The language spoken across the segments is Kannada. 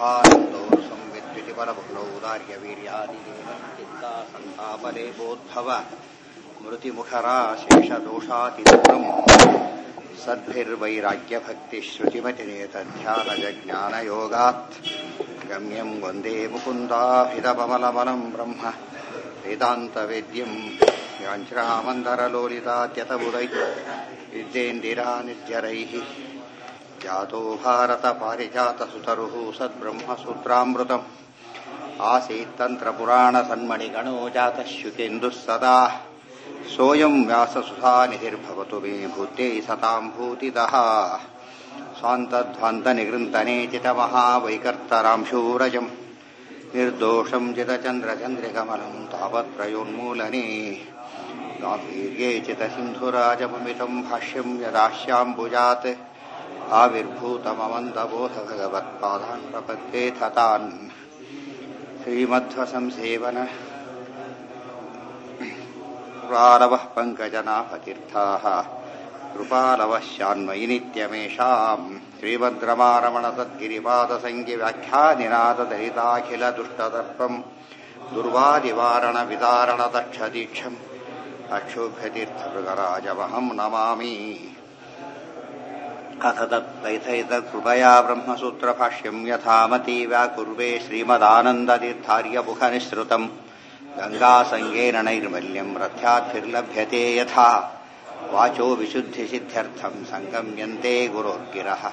सुखानन्दोर्संविद्युतिपरभुनौदार्यवीर्यादिदेवचिन्ता सन्तापलेपोद्भव मृतिमुखराशेषदोषातिदूरम् सद्भिर्वैराग्यभक्तिश्रुतिमतिनेतध्यानजज्ञानयोगात् गम्यम् वन्दे मुकुन्दाभिदपमलबलम् ब्रह्म वेदान्तवेद्यम् याञ्छ्रामन्दरलोलितात्यतबुधै विद्येन्दिरानित्यरैः जातो भारतपारिजातसुतरुः सद्ब्रह्मसूत्रामृतम् आसीत्तन्त्रपुराणसन्मणिगणो जातः श्युतेन्दुः सदा सोऽयम् व्याससुधानिधिर्भवतु मे भूत्यै सताम् भूतिदः स्वान्तध्वान्तनिगृन्तनेचितमहावैकर्तरांशूरजम् निर्दोषम् जितचन्द्रचन्द्रिकमलम् तावत्प्रयोन्मूलने गाम्भीर्ये चितसिन्धुराजममितम् भाष्यम् यदाश्याम्बुजात् आविर्भूतममन्दबोध भगवत्पादान् प्रपद्येथ तान् श्रीमध्वसंसेवन कृपालवः पङ्कजनाभतीर्थाः कृपालवः शान्मयि नित्यमेषाम् श्रीभद्रमारमणतद्गिरिपादसङ्गिव्याख्यानिनाददलिताखिलदुष्टदर्पम् दुर्वादिवारणविदारणदक्षदीक्षम् अक्षोभ्यतीर्थभृगराजमहम् नमामि अथ तत्तैथैतत्कृपया ब्रह्मसूत्रभाष्यम् यथामती व्याकुर्वे श्रीमदानन्दतीर्थार्यमुखनिःसृतम् गङ्गासङ्गेन नैर्मल्यम् रथ्याद्भिर्लभ्यते यथा वाचो विशुद्धिसिद्ध्यर्थम् सङ्गम्यन्ते गुरोर्गिरः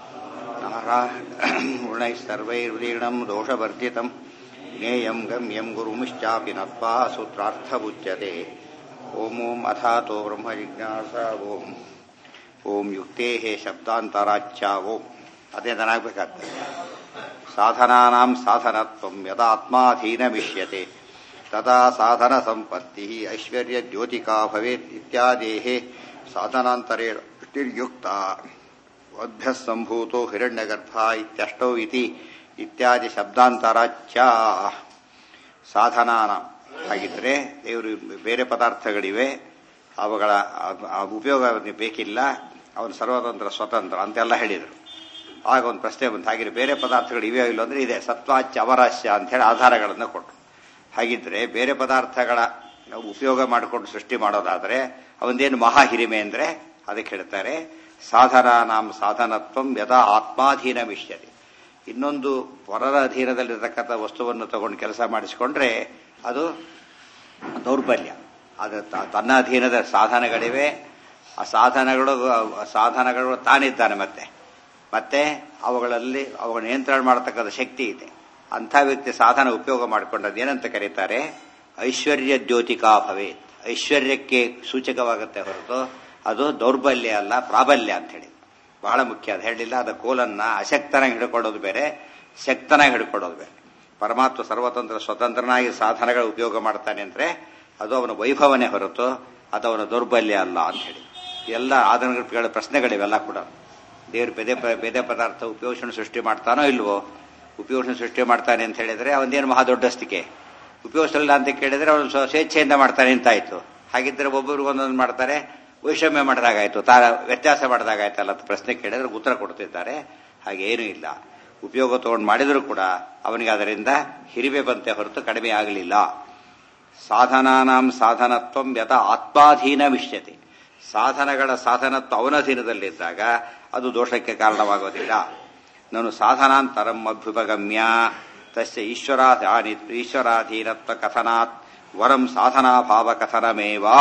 नारायणैः सर्वैर्वीर्णम् दोषवर्जितम् ज्ञेयम् गम्यम् गुरुमिश्चापि नत्वा सूत्रार्थमुच्यते ॐ ॐ अथातो ब्रह्मजिज्ञासा ओम् ಓಂ ಯುಕ್ತೇ ಶಬ್ದಾಂತರಾಚ್ಯ ಓಂ ಅದೇನಾಗಬೇಕಾಗ್ತದೆ ಸಾಧನಾನಾಂ ಸಾಧನತ್ವಂ ಯದಾತ್ಮಾಧೀನಮಿಷ್ಯತೆ ತದಾ ಸಾಧನ ಸಂಪತ್ತಿ ಐಶ್ವರ್ಯ ದ್ಯೋತಿಕಾ ಭವೇತ್ ಇತ್ಯಾದೇಹ ಸಾಧನಾಂತರೇಯುಕ್ತ ಅಭ್ಯ ಸಂಭೂತೋ ಹಿರಣ್ಯಗರ್ಭ ಇತ್ಯಷ್ಟೌ ಇತಿ ಇತ್ಯಾದಿ ಶಬ್ದಾಂತರಾಚ್ಯ ಸಾಧನಾನ ಹಾಗಿದ್ರೆ ದೇವರು ಬೇರೆ ಪದಾರ್ಥಗಳಿವೆ ಅವುಗಳ ಉಪಯೋಗ ಬೇಕಿಲ್ಲ ಅವನು ಸರ್ವತಂತ್ರ ಸ್ವತಂತ್ರ ಅಂತೆಲ್ಲ ಹೇಳಿದರು ಆಗ ಒಂದು ಪ್ರಶ್ನೆ ಬಂತು ಹಾಗೆ ಬೇರೆ ಪದಾರ್ಥಗಳು ಇವೆ ಇಲ್ಲ ಅಂದ್ರೆ ಇದೆ ಸತ್ವಾಚ್ಯ ಅವರಾಶ್ಯ ಅಂತೇಳಿ ಆಧಾರಗಳನ್ನು ಕೊಟ್ಟರು ಹಾಗಿದ್ರೆ ಬೇರೆ ಪದಾರ್ಥಗಳ ಉಪಯೋಗ ಮಾಡಿಕೊಂಡು ಸೃಷ್ಟಿ ಮಾಡೋದಾದ್ರೆ ಅವನದೇನು ಮಹಾ ಹಿರಿಮೆ ಅಂದ್ರೆ ಅದಕ್ಕೆ ಹೇಳ್ತಾರೆ ಸಾಧನ ನಾಮ ಸಾಧನತ್ವಂ ಯಥಾ ಆತ್ಮಾಧೀನ ಮಿಷ್ಯತೆ ಇನ್ನೊಂದು ಹೊರರ ಅಧೀನದಲ್ಲಿರ್ತಕ್ಕಂಥ ವಸ್ತುವನ್ನು ತಗೊಂಡು ಕೆಲಸ ಮಾಡಿಸಿಕೊಂಡ್ರೆ ಅದು ದೌರ್ಬಲ್ಯ ಅದು ತನ್ನ ಅಧೀನದ ಸಾಧನಗಳಿವೆ ಆ ಸಾಧನಗಳು ಸಾಧನಗಳು ತಾನಿದ್ದಾನೆ ಮತ್ತೆ ಮತ್ತೆ ಅವುಗಳಲ್ಲಿ ಅವುಗಳ ನಿಯಂತ್ರಣ ಮಾಡತಕ್ಕಂಥ ಶಕ್ತಿ ಇದೆ ಅಂಥ ವ್ಯಕ್ತಿ ಸಾಧನ ಉಪಯೋಗ ಮಾಡಿಕೊಂಡದ್ದು ಏನಂತ ಕರೀತಾರೆ ಐಶ್ವರ್ಯ ದ್ಯೋತಿಕಾ ಭವೇತ್ ಐಶ್ವರ್ಯಕ್ಕೆ ಸೂಚಕವಾಗುತ್ತೆ ಹೊರತು ಅದು ದೌರ್ಬಲ್ಯ ಅಲ್ಲ ಪ್ರಾಬಲ್ಯ ಅಂತ ಹೇಳಿ ಬಹಳ ಮುಖ್ಯ ಅದು ಹೇಳಿಲ್ಲ ಅದು ಕೋಲನ್ನ ಅಶಕ್ತನಾಗಿ ಹಿಡ್ಕೊಳ್ಳೋದು ಬೇರೆ ಶಕ್ತನಾಗಿ ಹಿಡ್ಕೊಳ್ಳೋದು ಬೇರೆ ಪರಮಾತ್ಮ ಸರ್ವತಂತ್ರ ಸ್ವತಂತ್ರನಾಗಿ ಸಾಧನಗಳ ಉಪಯೋಗ ಮಾಡ್ತಾನೆ ಅಂದ್ರೆ ಅದು ಅವನ ವೈಭವನೇ ಹೊರತು ಅದು ಅವನ ದೌರ್ಬಲ್ಯ ಅಲ್ಲ ಅಂತ ಹೇಳಿ ಎಲ್ಲ ಆಧುನಿಕ ಪ್ರಶ್ನೆಗಳಿವೆಲ್ಲ ಕೂಡ ದೇವರು ಬೆದೆ ಬೆದೆ ಪದಾರ್ಥ ಉಪಯೋಷಣೆ ಸೃಷ್ಟಿ ಮಾಡ್ತಾನೋ ಇಲ್ವೋ ಉಪಯೋಷಣೆ ಸೃಷ್ಟಿ ಮಾಡ್ತಾನೆ ಅಂತ ಹೇಳಿದ್ರೆ ಅವನೇನು ಮಹಾ ದೊಡ್ಡಸ್ತಿಕೆ ಉಪಯೋಗಿಸಲಿಲ್ಲ ಅಂತ ಕೇಳಿದ್ರೆ ಅವನು ಸ್ವೇಚ್ಛೆಯಿಂದ ಮಾಡ್ತಾನೆ ಅಂತಾಯ್ತು ಹಾಗಿದ್ರೆ ಒಬ್ಬರಿಗೆ ಒಂದೊಂದು ಮಾಡ್ತಾರೆ ವೈಷಮ್ಯ ಮಾಡಿದಾಗಾಯ್ತು ತಾ ವ್ಯತ್ಯಾಸ ಮಾಡಿದಾಗಾಯ್ತಲ್ಲ ಅಂತ ಪ್ರಶ್ನೆ ಕೇಳಿದ್ರೆ ಉತ್ತರ ಕೊಡ್ತಿದ್ದಾರೆ ಹಾಗೆ ಏನೂ ಇಲ್ಲ ಉಪಯೋಗ ತಗೊಂಡು ಮಾಡಿದರೂ ಕೂಡ ಅವನಿಗೆ ಅದರಿಂದ ಹಿರಿಮೆ ಬಂತೆ ಹೊರತು ಕಡಿಮೆ ಆಗಲಿಲ್ಲ ಸಾಧನಾನಾಂ ಸಾಧನತ್ವಂ ಯಥ ಆತ್ಮಾಧೀನ ಮಿಷ್ಯತೆ ಸಾಧನಗಳ ಸಾಧನತ್ವ ಅವನಧೀನದಲ್ಲಿದ್ದಾಗ ಅದು ದೋಷಕ್ಕೆ ಕಾರಣವಾಗೋದಿಲ್ಲ ನಾನು ಸಾಧನಾಂತರಂ ಅಭ್ಯುಪಗಮ್ಯ ತಸ್ಯ ಈಶ್ವರಾಧಾನಿ ಈಶ್ವರಾಧೀನತ್ವ ಕಥನಾತ್ ವರಂ ಸಾಧನಾಭಾವ ಕಥನಮೇವಾ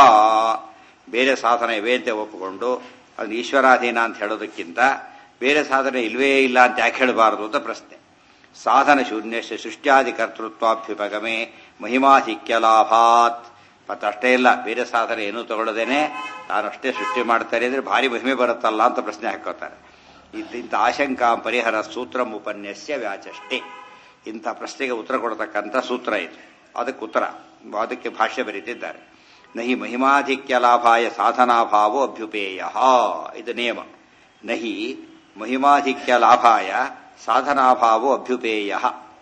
ಬೇರೆ ಸಾಧನ ಇವೆ ಅಂತ ಒಪ್ಪಿಕೊಂಡು ಅದು ಈಶ್ವರಾಧೀನ ಅಂತ ಹೇಳೋದಕ್ಕಿಂತ ಬೇರೆ ಸಾಧನೆ ಇಲ್ವೇ ಇಲ್ಲ ಅಂತ ಯಾಕೆ ಹೇಳಬಾರದು ಅಂತ ಪ್ರಶ್ನೆ ಸಾಧನ ಶೂನ್ಯ ಸೃಷ್ಟ್ಯಾದಿ ಕರ್ತೃತ್ವಾಭ್ಯುಪಗಮೆ ಮಹಿಮಾಧಿಕ್ಯ ಲಾಭಾತ್ ಮತ್ತಷ್ಟೇ ಇಲ್ಲ ಬೇರೆ ಸಾಧನೆ ಏನೂ ತಗೊಳ್ಳದೇನೆ ನಾನು ಅಷ್ಟೇ ಸೃಷ್ಟಿ ಮಾಡ್ತಾರೆ ಅಂದ್ರೆ ಭಾರಿ ಮಹಿಮೆ ಬರುತ್ತಲ್ಲ ಅಂತ ಪ್ರಶ್ನೆ ಹಾಕೋತಾರೆ ಇಂಥ ಆಶಂಕಾ ಪರಿಹರ ಸೂತ್ರ ಉಪನ್ಯಾಸ ವ್ಯಾಚಷ್ಟೇ ಇಂಥ ಪ್ರಶ್ನೆಗೆ ಉತ್ತರ ಕೊಡತಕ್ಕಂಥ ಸೂತ್ರ ಇದು ಅದಕ್ಕೆ ಉತ್ತರ ಅದಕ್ಕೆ ಭಾಷ್ಯ ಬರೀತಿದ್ದಾರೆ ನಹಿ ಮಹಿಮಾಧಿಕ್ಯ ಲಾಭಾಯ ಸಾಧನಾಭಾವೋ ಅಭ್ಯುಪೇಯ ಇದು ನಿಯಮ ನಹಿ ಮಹಿಮಾಧಿಕ್ಯ ಲಾಭಾಯ ಸಾಧನಾಭಾವೋ ಅಭ್ಯುಪೇಯ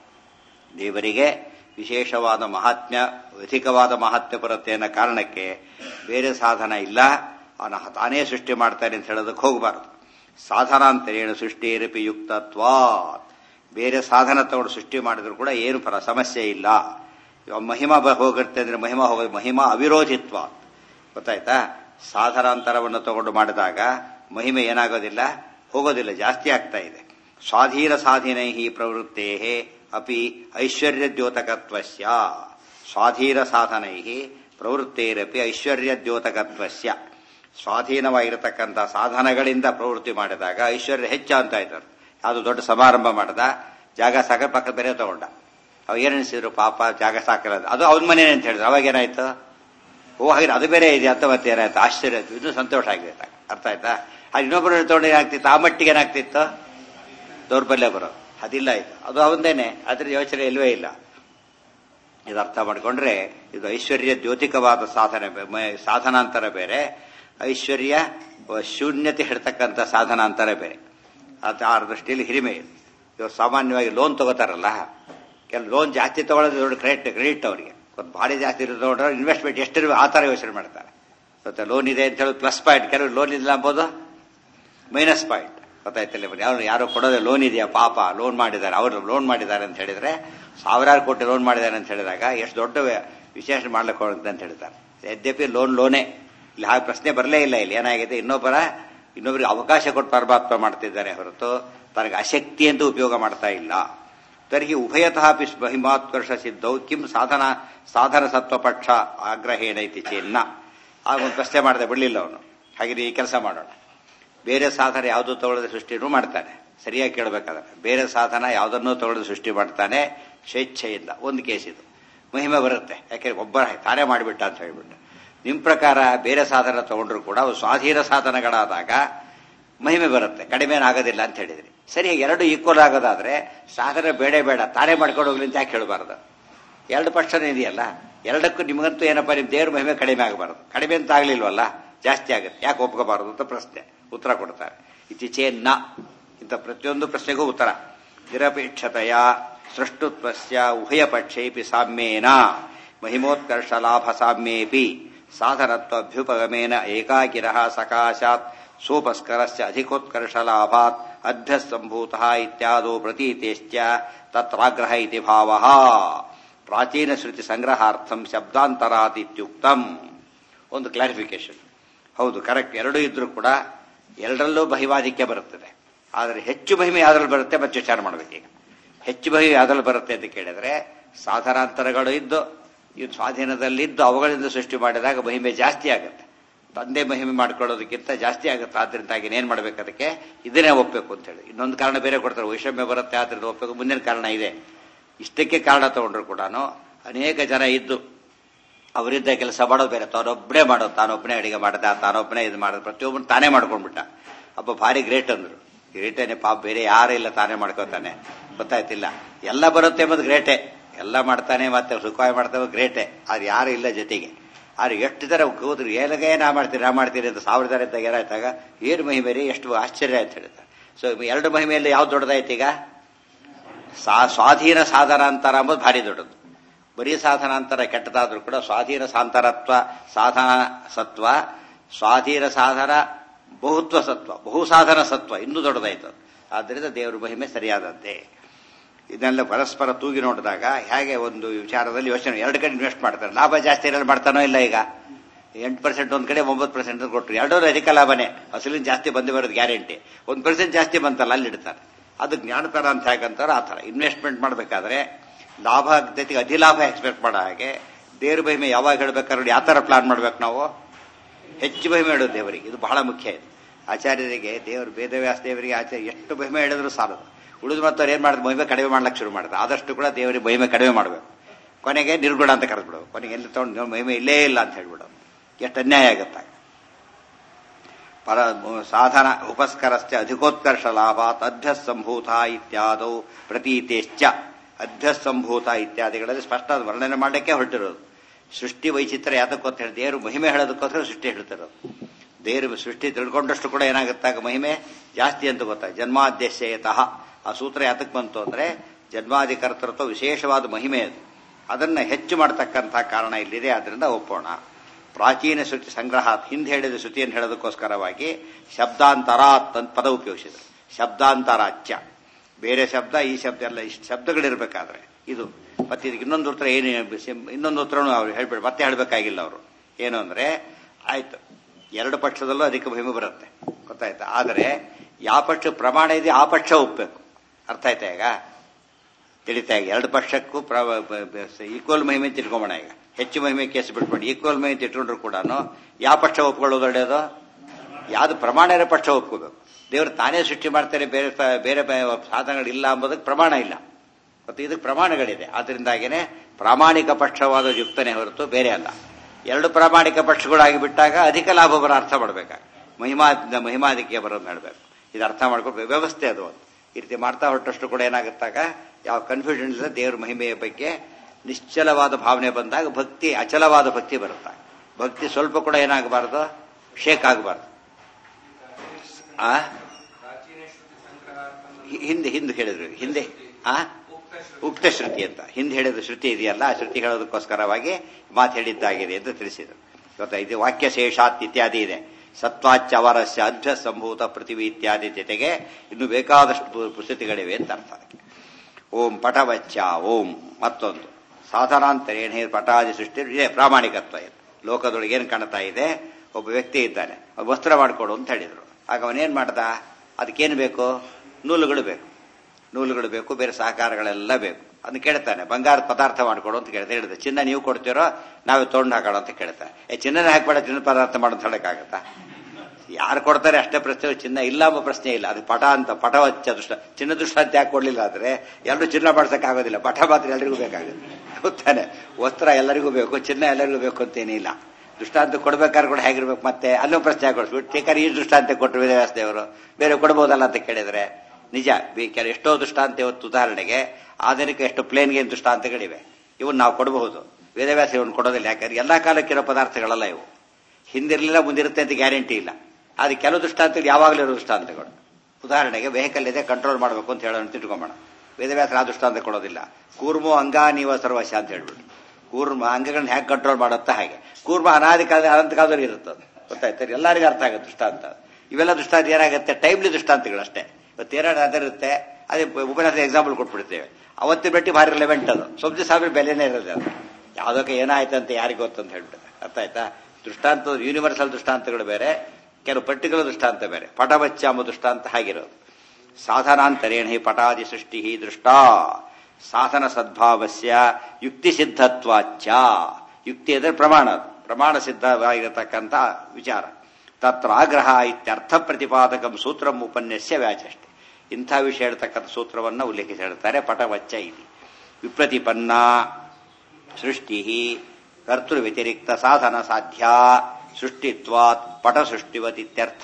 ದೇವರಿಗೆ ವಿಶೇಷವಾದ ಮಹಾತ್ಮ್ಯ ಅಧಿಕವಾದ ಮಹಾತ್ಮ್ಯ ಬರುತ್ತೆ ಅನ್ನೋ ಕಾರಣಕ್ಕೆ ಬೇರೆ ಸಾಧನ ಇಲ್ಲ ಅವನ ತಾನೇ ಸೃಷ್ಟಿ ಮಾಡ್ತಾನೆ ಅಂತ ಹೇಳೋದಕ್ಕೆ ಹೋಗಬಾರದು ಸಾಧನಾಂತರೇಣ ಸೃಷ್ಟಿರಪಿ ಯುಕ್ತತ್ವಾತ್ ಬೇರೆ ಸಾಧನ ತಗೊಂಡು ಸೃಷ್ಟಿ ಮಾಡಿದ್ರು ಕೂಡ ಏನು ಪರ ಸಮಸ್ಯೆ ಇಲ್ಲ ಇವಾಗ ಮಹಿಮಾ ಬ- ಹೋಗುತ್ತೆ ಅಂದ್ರೆ ಮಹಿಮಾ ಹೋಗೋದು ಮಹಿಮಾ ಅವಿರೋಧಿತ್ವ ಗೊತ್ತಾಯ್ತಾ ಸಾಧನಾಂತರವನ್ನು ತಗೊಂಡು ಮಾಡಿದಾಗ ಮಹಿಮೆ ಏನಾಗೋದಿಲ್ಲ ಹೋಗೋದಿಲ್ಲ ಜಾಸ್ತಿ ಆಗ್ತಾ ಇದೆ ಸ್ವಾಧೀನ ಸಾಧೀನೈ ಪ್ರವೃತ್ತೇ ಅಪಿ ಐಶ್ವರ್ಯ ದ್ಯೋತಕತ್ವಸ್ಯ ಸ್ವಾಧೀನ ಸಾಧನೈ ಪ್ರವೃತ್ತೇರಪಿ ಐಶ್ವರ್ಯ ದ್ಯೋತಕತ್ವಸ್ಯ ಸ್ವಾಧೀನವಾಗಿರತಕ್ಕಂಥ ಸಾಧನಗಳಿಂದ ಪ್ರವೃತ್ತಿ ಮಾಡಿದಾಗ ಐಶ್ವರ್ಯ ಹೆಚ್ಚು ಅಂತ ಇದ್ದಾರೆ ಯಾವುದು ದೊಡ್ಡ ಸಮಾರಂಭ ಮಾಡ್ದ ಜಾಗ ಸಾಕ ಪಕ್ಕ ಬೇರೆ ತಗೊಂಡ ಅವ ಏನ್ ಅನಿಸಿದ್ರು ಪಾಪ ಜಾಗ ಸಾಕಲ್ಲ ಅಂತ. ಅದು ಅವನ ಮನೇನೆ ಅಂತ ಹೇಳಿದ್ರು ಅವಾಗ ಏನಾಯ್ತು ಓ ಹಾಗೆ ಅದು ಬೇರೆ ಇದೆ ಅಂತ ಮತ್ತೆ ಏನಾಯ್ತು ಆಶ್ಚರ್ಯ ಆಯ್ತು ಇನ್ನೂ ಸಂತೋಷ ಆಗಿದೆ ಅರ್ಥ ಆಯ್ತಾ ಅದು ಇನ್ನೊಬ್ಬರು ತಗೊಂಡು ಏನಾಗ್ತಿತ್ತು ಆ ಮಟ್ಟಿಗೆ ಏನಾಗ್ತಿತ್ತು ದೌರ್ಬಲ್ಯ ಬರೋದು ಅದಿಲ್ಲ ಇದು ಅದು ಅವಂದೇನೆ ಅದ್ರ ಯೋಚನೆ ಇಲ್ವೇ ಇಲ್ಲ ಇದು ಅರ್ಥ ಮಾಡಿಕೊಂಡ್ರೆ ಇದು ಐಶ್ವರ್ಯ ದ್ಯೋತಿಕವಾದ ಸಾಧನೆ ಬೆ- ಮ- ಸಾಧನಾಂತರ ಬೇರೆ ಐಶ್ವರ್ಯ ಅಹ್, ಶೂನ್ಯತೆ ಹಿಡ್ತಕ್ಕಂಥ ಸಾಧನಾಂತರ ಬೇರೆ ಅದು ಆ ದೃಷ್ಟಿಯಲ್ಲಿ ಹಿರಿಮೆ ಇದೆ ಇವರು ಸಾಮಾನ್ಯವಾಗಿ ಲೋನ್ ತಗೋತಾರಲ್ಲ ಕೆಲವು ಲೋನ್ ಜಾಸ್ತಿ ತಗೊಳ್ಳೋದು ದೊಡ್ಡ ಕ್ರೆಡಿಟ್ ಕ್ರೆಡಿಟ್ ಅವರಿಗೆ ಒಂದು ಭಾರಿ ಜಾಸ್ತಿ ತಗೊಂಡ್ರೆ ಇನ್ವೆಸ್ಟ್ಮೆಂಟ್ ಎಷ್ಟಿರುವ ಆ ಥರ ಯೋಚನೆ ಮಾಡ್ತಾರೆ ಮತ್ತೆ ಲೋನ್ ಇದೆ ಅಂತ ಹೇಳಿ ಪ್ಲಸ್ ಪಾಯಿಂಟ್ ಕೆಲವು ಲೋನ್ ಇಲ್ಲ ಅಂಬೋದು ಮೈನಸ್ ಪಾಯಿಂಟ್ ಗೊತ್ತಾಯ್ತಲ್ಲ ಬನ್ನಿ ಅವ್ರು ಯಾರು ಕೊಡೋದೇ ಲೋನ್ ಇದೆಯಾ ಪಾಪ ಲೋನ್ ಮಾಡಿದ್ದಾರೆ ಅವರು ಲೋನ್ ಮಾಡಿದ್ದಾರೆ ಅಂತ ಹೇಳಿದ್ರೆ ಸಾವಿರಾರು ಕೋಟಿ ಲೋನ್ ಮಾಡಿದ್ದಾರೆ ಅಂತ ಹೇಳಿದಾಗ ಎಷ್ಟು ದೊಡ್ಡ ವೆ- ವಿಶೇಷ ಮಾಡ್ಲಿಕ್ಕೆ ಹೊರಡುತ್ತೆ ಅಂತ ಹೇಳ್ತಾರೆ ಯದ್ಯಪಿ ಲೋನ್ ಲೋನೇ ಇಲ್ಲಿ ಹಾಗೆ ಪ್ರಶ್ನೆ ಬರಲೇ ಇಲ್ಲ ಇಲ್ಲಿ ಏನಾಗಿದೆ ಇನ್ನೊಬ್ಬರ ಇನ್ನೊಬ್ಬರಿಗೆ ಅವಕಾಶ ಕೊಟ್ಟು ಪರಮಾತ್ಮ ಮಾಡ್ತಿದ್ದಾರೆ ಹೊರತು ತನಗೆ ಅಶಕ್ತಿ ಅಂತ ಉಪಯೋಗ ಮಾಡ್ತಾ ಇಲ್ಲ ತರ್ಹಿ ಉಭಯತಃ ಅಪಿ ಮಹಿಮಾತ್ಕರ್ಷ ಸಿದ್ಧೌ ಕಿಂ ಸಾಧನ ಸಾಧನ ಸತ್ವ ಪಕ್ಷ ಆಗ್ರಹೇಣೈತಿ ಚೇನ್ನ ಆಗ ಒಂದು ಪ್ರಶ್ನೆ ಮಾಡದೆ ಬಿಡಲಿಲ್ಲ ಅವನು ಹಾಗೆ ಈ ಕೆಲಸ ಮಾಡೋಣ ಬೇರೆ ಸಾಧನ ಯಾವುದು ತಗೊಳ್ಳದೆ ಸೃಷ್ಟಿನೂ ಮಾಡ್ತಾನೆ ಸರಿಯಾಗಿ ಕೇಳಬೇಕಾದ್ರೆ ಬೇರೆ ಸಾಧನ ಯಾವುದನ್ನೂ ತಗೊಳ್ಳದೆ ಸೃಷ್ಟಿ ಮಾಡ್ತಾನೆ ಸ್ವೇಚ್ಛೆಯಿಂದ ಒಂದು ಕೇಸ್ ಇದು ಮಹಿಮೆ ಬರುತ್ತೆ ಯಾಕೆ ಒಬ್ಬ ತಾನೇ ಮಾಡಿಬಿಟ್ಟ ಅಂತ ಹೇಳ್ಬಿಟ್ಟು ನಿಮ್ಮ ಪ್ರಕಾರ ಬೇರೆ ಸಾಧನ ತಗೊಂಡ್ರು ಕೂಡ ಅವು ಸ್ವಾಧೀನ ಸಾಧನಗಳಾದಾಗ ಮಹಿಮೆ ಬರುತ್ತೆ ಕಡಿಮೆ ಆಗೋದಿಲ್ಲ ಅಂತ ಹೇಳಿದ್ರಿ ಸರಿ ಎರಡು ಈಕ್ವಲ್ ಆಗೋದಾದ್ರೆ ಸಾಧನ ಬೇಡ ಬೇಡ ತಾನೇ ಮಾಡ್ಕೊಂಡು ಹೋಗ್ಲಿ ಅಂತ ಯಾಕೆ ಹೇಳಬಾರ್ದು ಎರಡು ಪಕ್ಷನೇ ಇದೆಯಲ್ಲ ಎರಡಕ್ಕೂ ನಿಮಗಂತೂ ಏನಪ್ಪ ನಿಮ್ಮ ದೇವ್ರ ಮಹಿಮೆ ಕಡಿಮೆ ಆಗಬಾರದು ಕಡಿಮೆ ಅಂತ ಆಗ್ಲಿಲ್ವಲ್ಲ ಜಾಸ್ತಿ ಆಗುತ್ತೆ ಯಾಕೆ ಒಪ್ಕೋಬಾರದು ಅಂತ ಪ್ರಶ್ನೆ ಉತ್ತರ ಕೊಡ್ತಾರೆ ಇತ್ತೀಚೆ ನ ಇಂಥ ಪ್ರತಿಯೊಂದು ಪ್ರಶ್ನೆಗೂ ಉತ್ತರ ನಿರಪೇಕ್ಷತೆಯ ಸೃಷ್ಟುತ್ವಸ್ಯ ಉಭಯ ಪಕ್ಷೇಪಿ ಸಾಮ್ಯೇನ ಮಹಿಮೋತ್ಕರ್ಷ ಲಾಭ ಸಾಮ್ಯೇಪಿ ಸಾಧನತ್ವಭ್ಯುಪಗಮೇನ ಏಕಾಕಿರಃ ಸಕಾಶಾತ್ ಸೋಪಸ್ಕರಸ್ಯ ಅಧಿಕೋತ್ಕರ್ಷ ಲಾಭಾತ್ ಅಭ್ಯಸಂಭೂತ ಇತ್ಯಾದೋ ಪ್ರತೀತೇಶ್ಚ ತತ್ರಾಗ್ರಹ ಇತಿ ಭಾವಃ ಪ್ರಾಚೀನ ಶ್ರುತಿ ಸಂಗ್ರಹಾರ್ಥಂ ಶಬ್ದಾಂತರಾತ್ ಇತ್ಯುಕ್ತಂ ಒಂದು ಕ್ಲಾರಿಫಿಕೇಶನ್ ಹೌದು ಕರೆಕ್ಟ್ ಎರಡೂ ಇದ್ರೂ ಕೂಡ ಎರಡರಲ್ಲೂ ಮಹಿಮಾಧಿಕ್ಯ ಬರುತ್ತದೆ ಆದರೆ ಹೆಚ್ಚು ಮಹಿಮೆ ಯಾವ್ದ್ರಲ್ಲಿ ಬರುತ್ತೆ ಮತ್ತೆ ವಿಚಾರ ಮಾಡ್ಬೇಕೀಗ ಹೆಚ್ಚು ಮಹಿಮೆ ಯಾವ್ದ್ರಲ್ಲಿ ಬರುತ್ತೆ ಅಂತ ಕೇಳಿದ್ರೆ ಸಾಧನಾಂತರಗಳು ಇದ್ದು ಇದು ಸ್ವಾಧೀನದಲ್ಲಿದ್ದು ಅವುಗಳಿಂದ ಸೃಷ್ಟಿ ಮಾಡಿದಾಗ ಮಹಿಮೆ ಜಾಸ್ತಿ ಆಗುತ್ತೆ ತಂದೆ ಮಹಿಮೆ ಮಾಡ್ಕೊಳ್ಳೋದಕ್ಕಿಂತ ಜಾಸ್ತಿ ಆಗುತ್ತೆ ಆದ್ರಿಂದಾಗಿ ಏನ್ ಮಾಡ್ಬೇಕು ಅದಕ್ಕೆ ಇದನ್ನೇ ಒಪ್ಪಬೇಕು ಅಂತ ಹೇಳಿ ಇನ್ನೊಂದು ಕಾರಣ ಬೇರೆ ಕೊಡ್ತಾರೆ ವೈಷಮ್ಯ ಬರುತ್ತೆ ಆದ್ರಿಂದ ಒಪ್ಪಬೇಕು ಮುಂದಿನ ಕಾರಣ ಇದೆ ಇಷ್ಟಕ್ಕೆ ಕಾರಣ ತಗೊಂಡ್ರು ಕೂಡ ಅನೇಕ ಜನ ಇದ್ದು ಅವರಿದ್ದ ಕೆಲಸ ಮಾಡೋದು ಬೇರೆ ತಾನೊಬ್ಬನೇ ಮಾಡೋದು ತಾನೊಬ್ಬನೇ ಅಡಿಗೆ ಮಾಡ್ದ ತಾನೊಬ್ಬನೇ ಇದು ಮಾಡೋದು ಪ್ರತಿಯೊಬ್ಬನು ತಾನೇ ಮಾಡ್ಕೊಂಡ್ಬಿಟ್ಟ ಅಪ್ಪ ಭಾರಿ ಗ್ರೇಟ್ ಅಂದ್ರು ಗ್ರೇಟೇನೆ ಪಾಪ ಬೇರೆ ಯಾರು ಇಲ್ಲ ತಾನೇ ಮಾಡ್ಕೋತಾನೆ ಗೊತ್ತಾಯ್ತಿಲ್ಲ ಎಲ್ಲ ಬರುತ್ತೆ ಎಂಬುದು ಗ್ರೇಟೆ ಎಲ್ಲ ಮಾಡ್ತಾನೆ ಮತ್ತೆ ಸುಖವಾಗಿ ಮಾಡ್ತಾವೆ ಗ್ರೇಟೆ ಆದ್ರೆ ಯಾರು ಇಲ್ಲ ಜೊತೆಗೆ ಆದ್ರೆ ಎಷ್ಟು ತರ ಕೂದ್ರು ಏನಾಗ ನಾ ಮಾಡ್ತೀನಿ ನಾ ಮಾಡ್ತೀನಿ ಅಂತ ಸಾವಿರ ತರ ಇದ್ದಾಗ ಏನಾಯ್ತಾಗ ಏನು ಮಹಿಮೆ ರೀ ಎಷ್ಟು ಆಶ್ಚರ್ಯ ಅಂತ ಹೇಳ್ತಾರೆ ಸೊ ಎರಡು ಮಹಿಮೆಯಲ್ಲಿ ಯಾವ್ದು ದೊಡ್ಡದಾಯ್ತು ಈಗ ಸಾ ಸ್ವಾಧೀನ ಸಾಧನಾಂತರ ಅಂಬುದು ಭಾರಿ ದೊಡ್ಡದು ಬರೀ ಸಾಧನಾಂತರ ಕೆಟ್ಟದಾದ್ರೂ ಕೂಡ ಸ್ವಾಧೀನ ಸಾಂತರತ್ವ ಸಾಧನ ಸತ್ವ ಸ್ವಾಧೀನ ಸಾಧನ ಬಹುತ್ವ ಸತ್ವ ಬಹು ಸಾಧನ ಸತ್ವ ಇನ್ನೂ ದೊಡ್ಡದಾಯ್ತು ಅದು. ಆದ್ದರಿಂದ ದೇವರ ಮಹಿಮೆ ಸರಿಯಾದಂತೆ ಇದನ್ನೆಲ್ಲ ಪರಸ್ಪರ ತೂಗಿ ನೋಡಿದಾಗ ಹೇಗೆ ಒಂದು ವಿಚಾರದಲ್ಲಿ ಯೋಚನೆ ಎರಡು ಕಡೆ ಇನ್ವೆಸ್ಟ್ ಮಾಡ್ತಾರೆ ಲಾಭ ಜಾಸ್ತಿ ಇರೋದು ಮಾಡ್ತಾನೋ ಇಲ್ಲ ಈಗ ಎಂಟು ಪರ್ಸೆಂಟ್ ಒಂದ್ ಕಡೆ ಒಂಬತ್ತು ಪರ್ಸೆಂಟ್ ಕೊಟ್ಟರು ಎರಡೂರು ಅಧಿಕ ಲಾಭನೇ ಅಸಲಿನ ಜಾಸ್ತಿ ಬಂದು ಬರೋದು ಗ್ಯಾರಂಟಿ ಒಂದು ಪರ್ಸೆಂಟ್ ಜಾಸ್ತಿ ಬಂತಲ್ಲ ಅಲ್ಲಿ ಇಡ್ತಾರೆ ಅದು ಜ್ಞಾನತರ ಅಂತ ಹೇಗಂತಾರೆ ಆ ಥರ ಇನ್ವೆಸ್ಟ್ಮೆಂಟ್ ಮಾಡಬೇಕಾದ್ರೆ ಲಾಭ ಜೊತೆಗೆ ಅಧಿಲಾಭ ಎಕ್ಸ್ಪೆಕ್ಟ್ ಮಾಡೋ ಹಾಗೆ ದೇವ್ರ ಮಹಿಮೆ ಯಾವಾಗ ಹೇಳ್ಬೇಕಾದ್ರೆ ಯಾವ ಥರ ಪ್ಲಾನ್ ಮಾಡ್ಬೇಕು ನಾವು ಹೆಚ್ಚು ಮಹಿಮೆ ಇಡೋದು ದೇವರಿಗೆ ಇದು ಬಹಳ ಮುಖ್ಯ ಇದು ಆಚಾರ್ಯರಿಗೆ ದೇವರು ವೇದವ್ಯಾಸ ದೇವರಿಗೆ ಆಚಾರ್ಯ ಎಷ್ಟು ಮಹಿಮೆ ಹೇಳಿದ್ರು ಸಾಲದು ಉಳಿದು ಮತ್ತು ಅವ್ರು ಏನ್ ಮಾಡಿದ್ರು ಮಹಿಮೆ ಕಡಿಮೆ ಮಾಡ್ಲಿಕ್ಕೆ ಶುರು ಮಾಡಿದ್ರು ಆದಷ್ಟು ಕೂಡ ದೇವರಿಗೆ ಮಹಿಮೆ ಕಡಿಮೆ ಮಾಡಬೇಕು ಕೊನೆಗೆ ನಿರ್ಗುಣ ಅಂತ ಕರೆದ್ಬಿಡೋದು ಕೊನೆಗೆ ಎಲ್ಲಿ ತಗೊಂಡು ಮಹಿಮೆ ಇಲ್ಲೇ ಇಲ್ಲ ಅಂತ ಹೇಳ್ಬಿಡೋದು ಎಷ್ಟು ಅನ್ಯಾಯ ಆಗುತ್ತೆ ಪರ ಸಾಧನ ಉಪಸ್ಕರಸ್ಯ ಅಧಿಕೋತ್ಕರ್ಷ ಲಾಭಾತ್ ಅಧ್ಯಸಂಭೂತ ಇತ್ಯಾದೌ ಪ್ರತೀತೇಶ್ಚ ಅಧ್ಯಸಂಭೂತ ಇತ್ಯಾದಿಗಳಲ್ಲಿ ಸ್ಪಷ್ಟ ವರ್ಣನೆ ಮಾಡಲಿಕ್ಕೆ ಹೊರಟಿರೋದು ಸೃಷ್ಟಿ ವೈಚಿತ್ರ ಯಾತಕ್ಕೂ ಅಂತ ಹೇಳಿ ದೇವರು ಮಹಿಮೆ ಹೇಳೋದಕ್ಕೋಸ್ಕರ ಸೃಷ್ಟಿ ಹೇಳ್ತಿರೋದು ದೇವರು ಸೃಷ್ಟಿ ತಿಳ್ಕೊಂಡಷ್ಟು ಕೂಡ ಏನಾಗುತ್ತಾಗ ಮಹಿಮೆ ಜಾಸ್ತಿ ಅಂತ ಗೊತ್ತಾಗ ಜನ್ಮಾದ್ಯಶಯತಃ ಆ ಸೂತ್ರ ಯಾತಕ್ಕೆ ಬಂತು ಅಂದ್ರೆ ಜನ್ಮಾಧಿಕರ್ತೃತ್ವ ವಿಶೇಷವಾದ ಮಹಿಮೆ ಅದು ಅದನ್ನ ಹೆಚ್ಚು ಮಾಡತಕ್ಕಂಥ ಕಾರಣ ಇಲ್ಲಿದೆ ಆದ್ರಿಂದ ಒಪ್ಪೋಣ ಪ್ರಾಚೀನ ಶ್ರುತಿ ಸಂಗ್ರಹ ಹಿಂದೆ ಹೇಳಿದ ಶ್ರುತಿಯನ್ನು ಹೇಳೋದಕ್ಕೋಸ್ಕರವಾಗಿ ಶಬ್ದಾಂತರಾತ್ ಅಂತ ಪದ ಉಪಯೋಗಿಸಿದರು ಶಬ್ದಾಂತರಾಚ್ಯ ಬೇರೆ ಶಬ್ದ ಈ ಶಬ್ದ ಎಲ್ಲ ಇಷ್ಟು ಶಬ್ದಗಳಿರ್ಬೇಕಾದ್ರೆ ಇದು ಮತ್ತೆ ಇದಕ್ಕೆ ಇನ್ನೊಂದು ಉತ್ತರ ಏನು ಇನ್ನೊಂದು ಉತ್ತರನು ಅವ್ರು ಹೇಳ್ಬೇಡಿ ಮತ್ತೆ ಹೇಳ್ಬೇಕಾಗಿಲ್ಲ ಅವರು ಏನು ಅಂದ್ರೆ ಆಯ್ತು ಎರಡು ಪಕ್ಷದಲ್ಲೂ ಅದಕ್ಕೆ ಮಹಿಮೆ ಬರುತ್ತೆ ಗೊತ್ತಾಯ್ತಾ ಆದರೆ ಯಾವ ಪಕ್ಷ ಪ್ರಮಾಣ ಇದೆ ಆ ಪಕ್ಷ ಒಪ್ಪಬೇಕು ಅರ್ಥ ಆಯ್ತಾ ಈಗ ತಿಳಿತಾ ಈಗ ಎರಡು ಪಕ್ಷಕ್ಕೂ ಈಕ್ವಲ್ ಮಹಿಮೆ ಅಂತ ಇಟ್ಕೊಂಬೋಣ ಈಗ ಹೆಚ್ಚು ಮಹಿಮೆ ಕೇಸ್ ಬಿಟ್ಕೊಂಡು ಈಕ್ವಲ್ ಮಹಿಮೆ ಅಂತ ಇಟ್ಕೊಂಡ್ರು ಕೂಡ ಯಾವ ಪಕ್ಷ ಒಪ್ಕೊಳ್ಳೋದು ಒಳ್ಳೆಯದು ಯಾವ್ದು ಪ್ರಮಾಣ ಇರೋ ಪಕ್ಷ ಒಪ್ಕೋಬೇಕು ದೇವರು ತಾನೇ ಸೃಷ್ಟಿ ಮಾಡ್ತಾರೆ ಬೇರೆ ಪ- ಬೇರೆ ಬೇ- ಸಾಧನಗಳಿಲ್ಲ ಎಂಬುದಕ್ಕೆ ಪ್ರಮಾಣ ಇಲ್ಲ ಮತ್ತು ಇದಕ್ಕೆ ಪ್ರಮಾಣಗಳಿದೆ ಆದ್ದರಿಂದಾಗೇನೆ ಪ್ರಾಮಾಣಿಕ ಪಕ್ಷವಾದ ಯುಕ್ತನೇ ಹೊರತು ಬೇರೆ ಅಲ್ಲ ಎರಡು ಪ್ರಾಮಾಣಿಕ ಪಕ್ಷಗಳಾಗಿ ಬಿಟ್ಟಾಗ ಅಧಿಕ ಲಾಭ ಬರೋ ಅರ್ಥ ಮಾಡಬೇಕಾಗ ಮಹಿಮಾ ಮಹಿಮಾಧಿಕೆ ಬರೋದು ಮಾಡಬೇಕು ಇದು ಅರ್ಥ ಮಾಡ್ಕೊಂಡು ವ್ಯವಸ್ಥೆ ಅದು ಒಂದು. ಈ ರೀತಿ ಮಾಡ್ತಾ ಹೊರಟಷ್ಟು ಕೂಡ ಏನಾಗುತ್ತಾಗ ಯಾವ ಕನ್ಫ್ಯೂಷನ್ ಇಲ್ಲ ದೇವ್ರ ಮಹಿಮೆಯ ಬಗ್ಗೆ ನಿಶ್ಚಲವಾದ ಭಾವನೆ ಬಂದಾಗ ಭಕ್ತಿ ಅಚಲವಾದ ಭಕ್ತಿ ಬರುತ್ತೆ ಭಕ್ತಿ ಸ್ವಲ್ಪ ಕೂಡ ಏನಾಗಬಾರ್ದು ಶೇಕ್ ಆಗಬಾರ್ದು ಆ ಹಿ- ಹಿಂದೆ ಹಿಂದೆ ಹೇಳಿದ್ರು ಹಿಂದೆ ಆ ಉಕ್ತ ಶ್ರುತಿ ಅಂತ ಹಿಂದೆ ಹೇಳಿದ ಶ್ರುತಿ ಇದೆಯಲ್ಲ ಆ ಶ್ರುತಿ ಹೇಳೋದಕ್ಕೋಸ್ಕರವಾಗಿ ಮಾತು ಹೇಳಿದ್ದಾಗಿದೆ ಅಂತ ತಿಳಿಸಿದರು ಗೊತ್ತಾ ಇದು ವಾಕ್ಯ ಶೇಷಾತ್ ಇತ್ಯಾದಿ ಇದೆ ಸತ್ವಾಚ್ಯ ಅವರಸ್ಯ ಅಧ್ಯ ಸಂಭೂತ ಪೃಥಿವಿ ಇತ್ಯಾದಿ ಜೊತೆಗೆ ಇನ್ನು ಬೇಕಾದಷ್ಟು ಪು- ಪುಸ್ತಕಗಳಿವೆ ಅಂತ ಅರ್ಥ ಅದಕ್ಕೆ ಓಂ ಪಟವಚ್ಚ ಓಂ ಮತ್ತೊಂದು ಸಾಧನಾಂತರೇಣ ಪಟಾದಿ ಸೃಷ್ಟಿ ಇದೆ ಪ್ರಾಮಾಣಿಕತ್ವ ಇದೆ ಲೋಕದೊಳಗೆ ಏನು ಕಾಣ್ತಾ ಇದೆ ಒಬ್ಬ ವ್ಯಕ್ತಿ ಇದ್ದಾನೆ ಅವ್ನು ವಸ್ತ್ರ ಮಾಡಿಕೊಡು ಅಂತ ಹೇಳಿದ್ರು ಆಗ ಅವನೇನ್ ಮಾಡ್ದ ಅದಕ್ಕೇನು ಬೇಕು ನೂಲುಗಳು ಬೇಕು ನೂಲುಗಳು ಬೇಕು ಬೇರೆ ಸಹಕಾರಗಳೆಲ್ಲ ಬೇಕು ಅದನ್ನ ಕೇಳ್ತಾನೆ ಬಂಗಾರದ ಪದಾರ್ಥ ಮಾಡಿಕೊಡು ಅಂತ ಕೇಳ್ತಾ ಹೇಳಿದೆ ಚಿನ್ನ ನೀವು ಕೊಡ್ತೀರೋ ನಾವೇ ತೊಗೊಂಡು ಹಾಕೋಣ ಅಂತ ಕೇಳ್ತಾನೆ ಏ ಚಿನ್ನನೇ ಹಾಕ್ಬೇಡ ಚಿನ್ನ ಪದಾರ್ಥ ಮಾಡು ಅಂತ ಹೇಳಕ್ಕಾಗತ್ತಾ ಯಾರು ಕೊಡ್ತಾರೆ ಅಷ್ಟೇ ಪ್ರಶ್ನೆ ಚಿನ್ನ ಇಲ್ಲ ಎಂಬ ಪ್ರಶ್ನೆ ಇಲ್ಲ ಅದು ಪಟ ಅಂತ ಪಟವಚ್ಚ ದುಷ್ಟ ಚಿನ್ನ ದುಷ್ಟ ಅಂತ ಯಾಕೆ ಕೊಡ್ಲಿಲ್ಲ ಆದ್ರೆ ಎಲ್ಲರೂ ಚಿನ್ನ ಮಾಡ್ಸಕ್ ಆಗೋದಿಲ್ಲ ಪಟ ಮಾತ್ರ ಎಲ್ಲರಿಗೂ ಬೇಕಾಗುತ್ತೆ ಗೊತ್ತಾನೆ ವಸ್ತ್ರ ಎಲ್ಲರಿಗೂ ಬೇಕು ಚಿನ್ನ ಎಲ್ಲರಿಗೂ ಬೇಕು ಅಂತೇನಿಲ್ಲ ದೃಷ್ಟಾಂತ ಕೊಡ್ಬೇಕಾದ್ರೆ ಕೂಡ ಹೇಗಿರ್ಬೇಕು ಮತ್ತೆ ಅಲ್ಲೂ ಪ್ರಶ್ನೆ ಹಾಕೊಡ್ಸ್ಬಿಟ್ಟು ಟೀಕರ್ ಈ ದೃಷ್ಟಾಂತ ಕೊಟ್ಟರು ವೇದವ್ಯಾಸ ದೇವರು ಬೇರೆ ಕೊಡ್ಬೋದಲ್ಲ ಅಂತ ಕೇಳಿದ್ರೆ ನಿಜ ಬೇಕಾರ ಎಷ್ಟೋ ದೃಷ್ಟಾಂತ ಇವತ್ತು ಉದಾಹರಣೆಗೆ ಆಧುನಿಕ ಎಷ್ಟು ಪ್ಲೇನ್ಗೆ ದೃಷ್ಟಾಂತಗಳಿವೆ ಇವನ್ ನಾವು ಕೊಡಬಹುದು ವೇದವ್ಯಾಸ ಇವನು ಕೊಡೋದಿಲ್ಲ ಯಾಕಂದ್ರೆ ಎಲ್ಲಾ ಕಾಲಕ್ಕಿರೋ ಪದಾರ್ಥಗಳಲ್ಲ ಇವು ಹಿಂದಿರಲಿಲ್ಲ ಮುಂದಿರುತ್ತೆ ಅಂತ ಗ್ಯಾರಂಟಿ ಇಲ್ಲ ಅದು ಕೆಲವು ದೃಷ್ಟಾಂತಗಳು ಯಾವಾಗಲೂ ಇರೋ ದೃಷ್ಟಾಂತಗಳು ಉದಾಹರಣೆಗೆ ವೆಹಿಕಲ್ ಇದೆ ಕಂಟ್ರೋಲ್ ಮಾಡಬೇಕು ಅಂತ ಹೇಳೋಣ ಅಂತ ಇಟ್ಕೊಂಬೋಣ ವೇದವ್ಯಾಸರ ಆ ದೃಷ್ಟಾಂತ ಕೊಡೋದಿಲ್ಲ ಕೂರ್ಮೋ ಅಂಗ ನೀವ ಸರ್ವಶ ಅಂತ ಹೇಳ್ಬಿಟ್ಟು ಕೂರ್ಮ ಅಂಗಗಳನ್ನ ಹೇಗೆ ಕಂಟ್ರೋಲ್ ಮಾಡುತ್ತಾ ಹಾಗೆ ಕೂರ್ಮ ಅನಾದಿ ಕಾಲ ಅನಂತ ಕಾಲದಲ್ಲಿ ಇರುತ್ತದೆ ಗೊತ್ತಾಯ್ತಾರೆ ಎಲ್ಲರಿಗೂ ಅರ್ಥ ಆಗುತ್ತೆ ದೃಷ್ಟಾಂತ ಇವೆಲ್ಲ ದೃಷ್ಟಾಂತ ಏನಾಗುತ್ತೆ ಟೈಮ್ಲಿ ದೃಷ್ಟಾಂತಗಳು ಅಷ್ಟೇ ಇವತ್ತು ಏನಾದ್ರು ಅದಿರುತ್ತೆ ಅದೇ ಉಪನ್ಯಾಸ ಎಕ್ಸಾಂಪಲ್ ಕೊಟ್ಬಿಡ್ತೇವೆ ಅವತ್ತಿನ ಬೆಟ್ಟಿ ಭಾರಿ ರಿಲೆವೆಂಟ್ ಅದು ಸೊಬ್ಜಿ ಸಾವಿರ ಬೆಲೆನೇ ಇರೋದು ಅದು ಯಾವುದಕ್ಕೆ ಏನಾಯ್ತು ಅಂತ ಯಾರಿಗೆ ಗೊತ್ತು ಅಂತ ಹೇಳ್ಬಿಟ್ಟು ಅರ್ಥ ಆಯ್ತಾ ದೃಷ್ಟಾಂತ ಯೂನಿವರ್ಸಲ್ ದೃಷ್ಟಾಂತಗಳು ಬೇರೆ ಕೆಲವು ಪರ್ಟಿಕ್ಯುಲರ್ ದೃಷ್ಟಾಂತ ಬೇರೆ ಪಟವಚ್ಚ ಎಂಬ ದೃಷ್ಟಾಂತ ಹಾಗಿರೋದು ಸಾಧನಾಂತರೇಣ ಹಿ ಪಟಾದಿ ಸೃಷ್ಟಿ ದೃಷ್ಟ ಸಾಧನ ಸದ್ಭಾವಸ್ಯ ಯುಕ್ತಿ ಸಿದ್ಧತ್ವಾಚ್ಚ ಯುಕ್ತಿ ಅಂದರೆ ಪ್ರಮಾಣ ಅದು. ಪ್ರಮಾಣ ಸಿದ್ಧವಾಗಿರತಕ್ಕಂಥ ವಿಚಾರ ತತ್ರ ಆಗ್ರಹ ಇತ್ಯರ್ಥ ಪ್ರತಿಪಾದಕಂ ಸೂತ್ರಂ ಉಪನ್ಯಸ್ಯ ವ್ಯಾಚಷ್ಟೆ ಇಂಥ ವಿಷಯ ಹೇಳ್ತಕ್ಕಂಥ ಸೂತ್ರವನ್ನು ಉಲ್ಲೇಖಿಸಿ ಹೇಳ್ತಾರೆ ಪಟವಚ್ಚ ಇದೆ ವಿಪ್ರತಿಪನ್ನ ಸೃಷ್ಟಿ ಕರ್ತೃ ವ್ಯತಿರಿಕ್ತ ಸಾಧನ ಸಾಧ್ಯ ಸೃಷ್ಟಿತ್ವಾತ್ ಪಟ ಸೃಷ್ಟಿವತಿತ್ಯರ್ಥ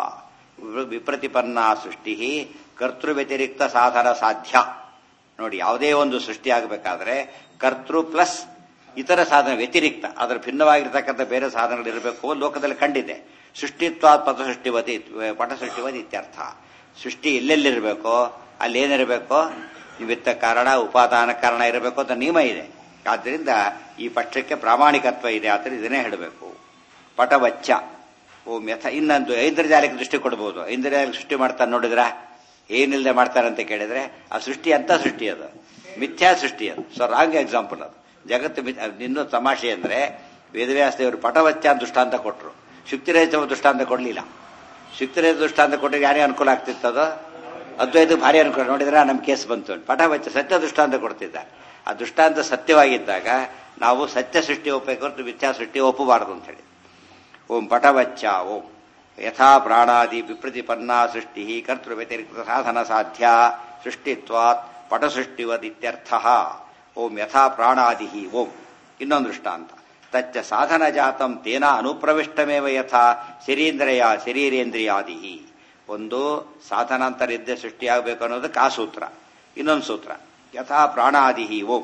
ವಿಪ್ರತಿಪನ್ನ ಸೃಷ್ಟಿ ಕರ್ತೃ ವ್ಯತಿರಿಕ್ತ ಸಾಧನ ಸಾಧ್ಯ ನೋಡಿ ಯಾವುದೇ ಒಂದು ಸೃಷ್ಟಿ ಆಗಬೇಕಾದ್ರೆ ಕರ್ತೃ ಪ್ಲಸ್ ಇತರ ಸಾಧನ ವ್ಯತಿರಿಕ್ತ ಅದರ ಭಿನ್ನವಾಗಿರ್ತಕ್ಕಂಥ ಬೇರೆ ಸಾಧನಗಳು ಇರಬೇಕು ಲೋಕದಲ್ಲಿ ಕಂಡಿದೆ ಸೃಷ್ಟಿತ್ವಾತ್ ಪಟ ಸೃಷ್ಟಿವತಿ ಪಟ ಸೃಷ್ಟಿವತಿ ಇತ್ಯರ್ಥ ಸೃಷ್ಟಿ ಎಲ್ಲೆಲ್ಲಿರಬೇಕೋ ಅಲ್ಲಿ ಏನಿರಬೇಕೋ ನಿಮಿತ್ತ ಕಾರಣ ಉಪಾದಾನ ಕಾರಣ ಇರಬೇಕು ಅಂತ ನಿಯಮ ಇದೆ ಆದ್ದರಿಂದ ಈ ಪಕ್ಷಕ್ಕೆ ಪ್ರಾಮಾಣಿಕತ್ವ ಇದೆ ಆದ್ರೆ ಇದನ್ನೇ ಹೇಳಬೇಕು ಪಟವಚ್ಚ ಓಂ ಯಥ ಇನ್ನೊಂದು ಐಂದ್ರಜಾಲಿಕ ದೃಷ್ಟಿ ಕೊಡಬಹುದು ಐಂದ್ರಜಾಲಿಕ ಸೃಷ್ಟಿ ಮಾಡ್ತಾನೆ ನೋಡಿದ್ರ ಏನಿಲ್ಲದೆ ಮಾಡ್ತಾರೆ ಅಂತ ಕೇಳಿದ್ರೆ ಆ ಸೃಷ್ಟಿ ಅಂತ ಸೃಷ್ಟಿ ಅದು ಮಿಥ್ಯಾ ಸೃಷ್ಟಿ ಅದು ಸೊ ರಾಂಗ್ ಎಕ್ಸಾಂಪಲ್ ಅದು ಜಗತ್ತು ಮಿಥ್ಯ- ಅದು ಇನ್ನೂ ತಮಾಷೆ ಅಂದ್ರೆ ವೇದವ್ಯಾಸ ದೇವರು ಪಟವಚ್ಚ ಅಂತ ದೃಷ್ಟಾಂತ ಕೊಟ್ಟರು ಶುಕ್ತಿರಹಿತ ದೃಷ್ಟಾಂತ ಕೊಡಲಿಲ್ಲ ಶುಕ್ತಿರಹಿತ ದೃಷ್ಟಾಂತ ಕೊಟ್ಟರೆ ಯಾರಿಗೆ ಅನುಕೂಲ ಆಗ್ತಿತ್ತು ಅದು ಅದ್ವೈತ ಭಾರಿ ಅನುಕೂಲ ನೋಡಿದ್ರೆ ನಮ್ಮ ಕೇಸ್ ಬಂತು ಪಟವಚ್ಚ ಸತ್ಯ ದೃಷ್ಟಾಂತ ಕೊಡ್ತಿದ್ದ ಆ ದೃಷ್ಟಾಂತ ಸತ್ಯವಾಗಿದ್ದಾಗ ನಾವು ಸತ್ಯ ಸೃಷ್ಟಿ ಒಪ್ಪಬೇಕು ಹೊರತು ಮಿಥ್ಯಾ ಸೃಷ್ಟಿ ಒಪ್ಪಬಾರದು ಅಂತ ಹೇಳಿ ಓಂ ಪಟವಚ್ಚ ಓಂ ಯಥಾ ಪ್ರಾಣಾದಿ ವಿಪ್ರತಿಪನ್ನ ಸೃಷ್ಟಿ ಕರ್ತೃ ವ್ಯತಿರಿಕ್ತ ಸಾಧನ ಸಾಧ್ಯ ಸೃಷ್ಟಿತ್ವಾತ್ ಪಟ ಸೃಷ್ಟಿವದಿತ್ಯರ್ಥ ಓಂ ಯಥಾ ಪ್ರಾಣಾದಿ ಓಂ ಇನ್ನೊಂದು ದೃಷ್ಟಾಂತ ತಚ್ಚ ಸಾಧನ ಜಾತಂ ತೇನ ಅನುಪ್ರವಿಷ್ಟಮೇವ ಯಥಾ ಶರೀಂದ್ರಿಯ ಶರೀರೇಂದ್ರಿಯಾದಿ ಒಂದು ಸಾಧನಾಂತರಿದ್ದ ಸೃಷ್ಟಿಯಾಗಬೇಕು ಅನ್ನೋದಕ್ಕೆ ಆ ಸೂತ್ರ ಇನ್ನೊಂದು ಸೂತ್ರ ಯಥಾ ಪ್ರಾಣಾದಿ ಓಂ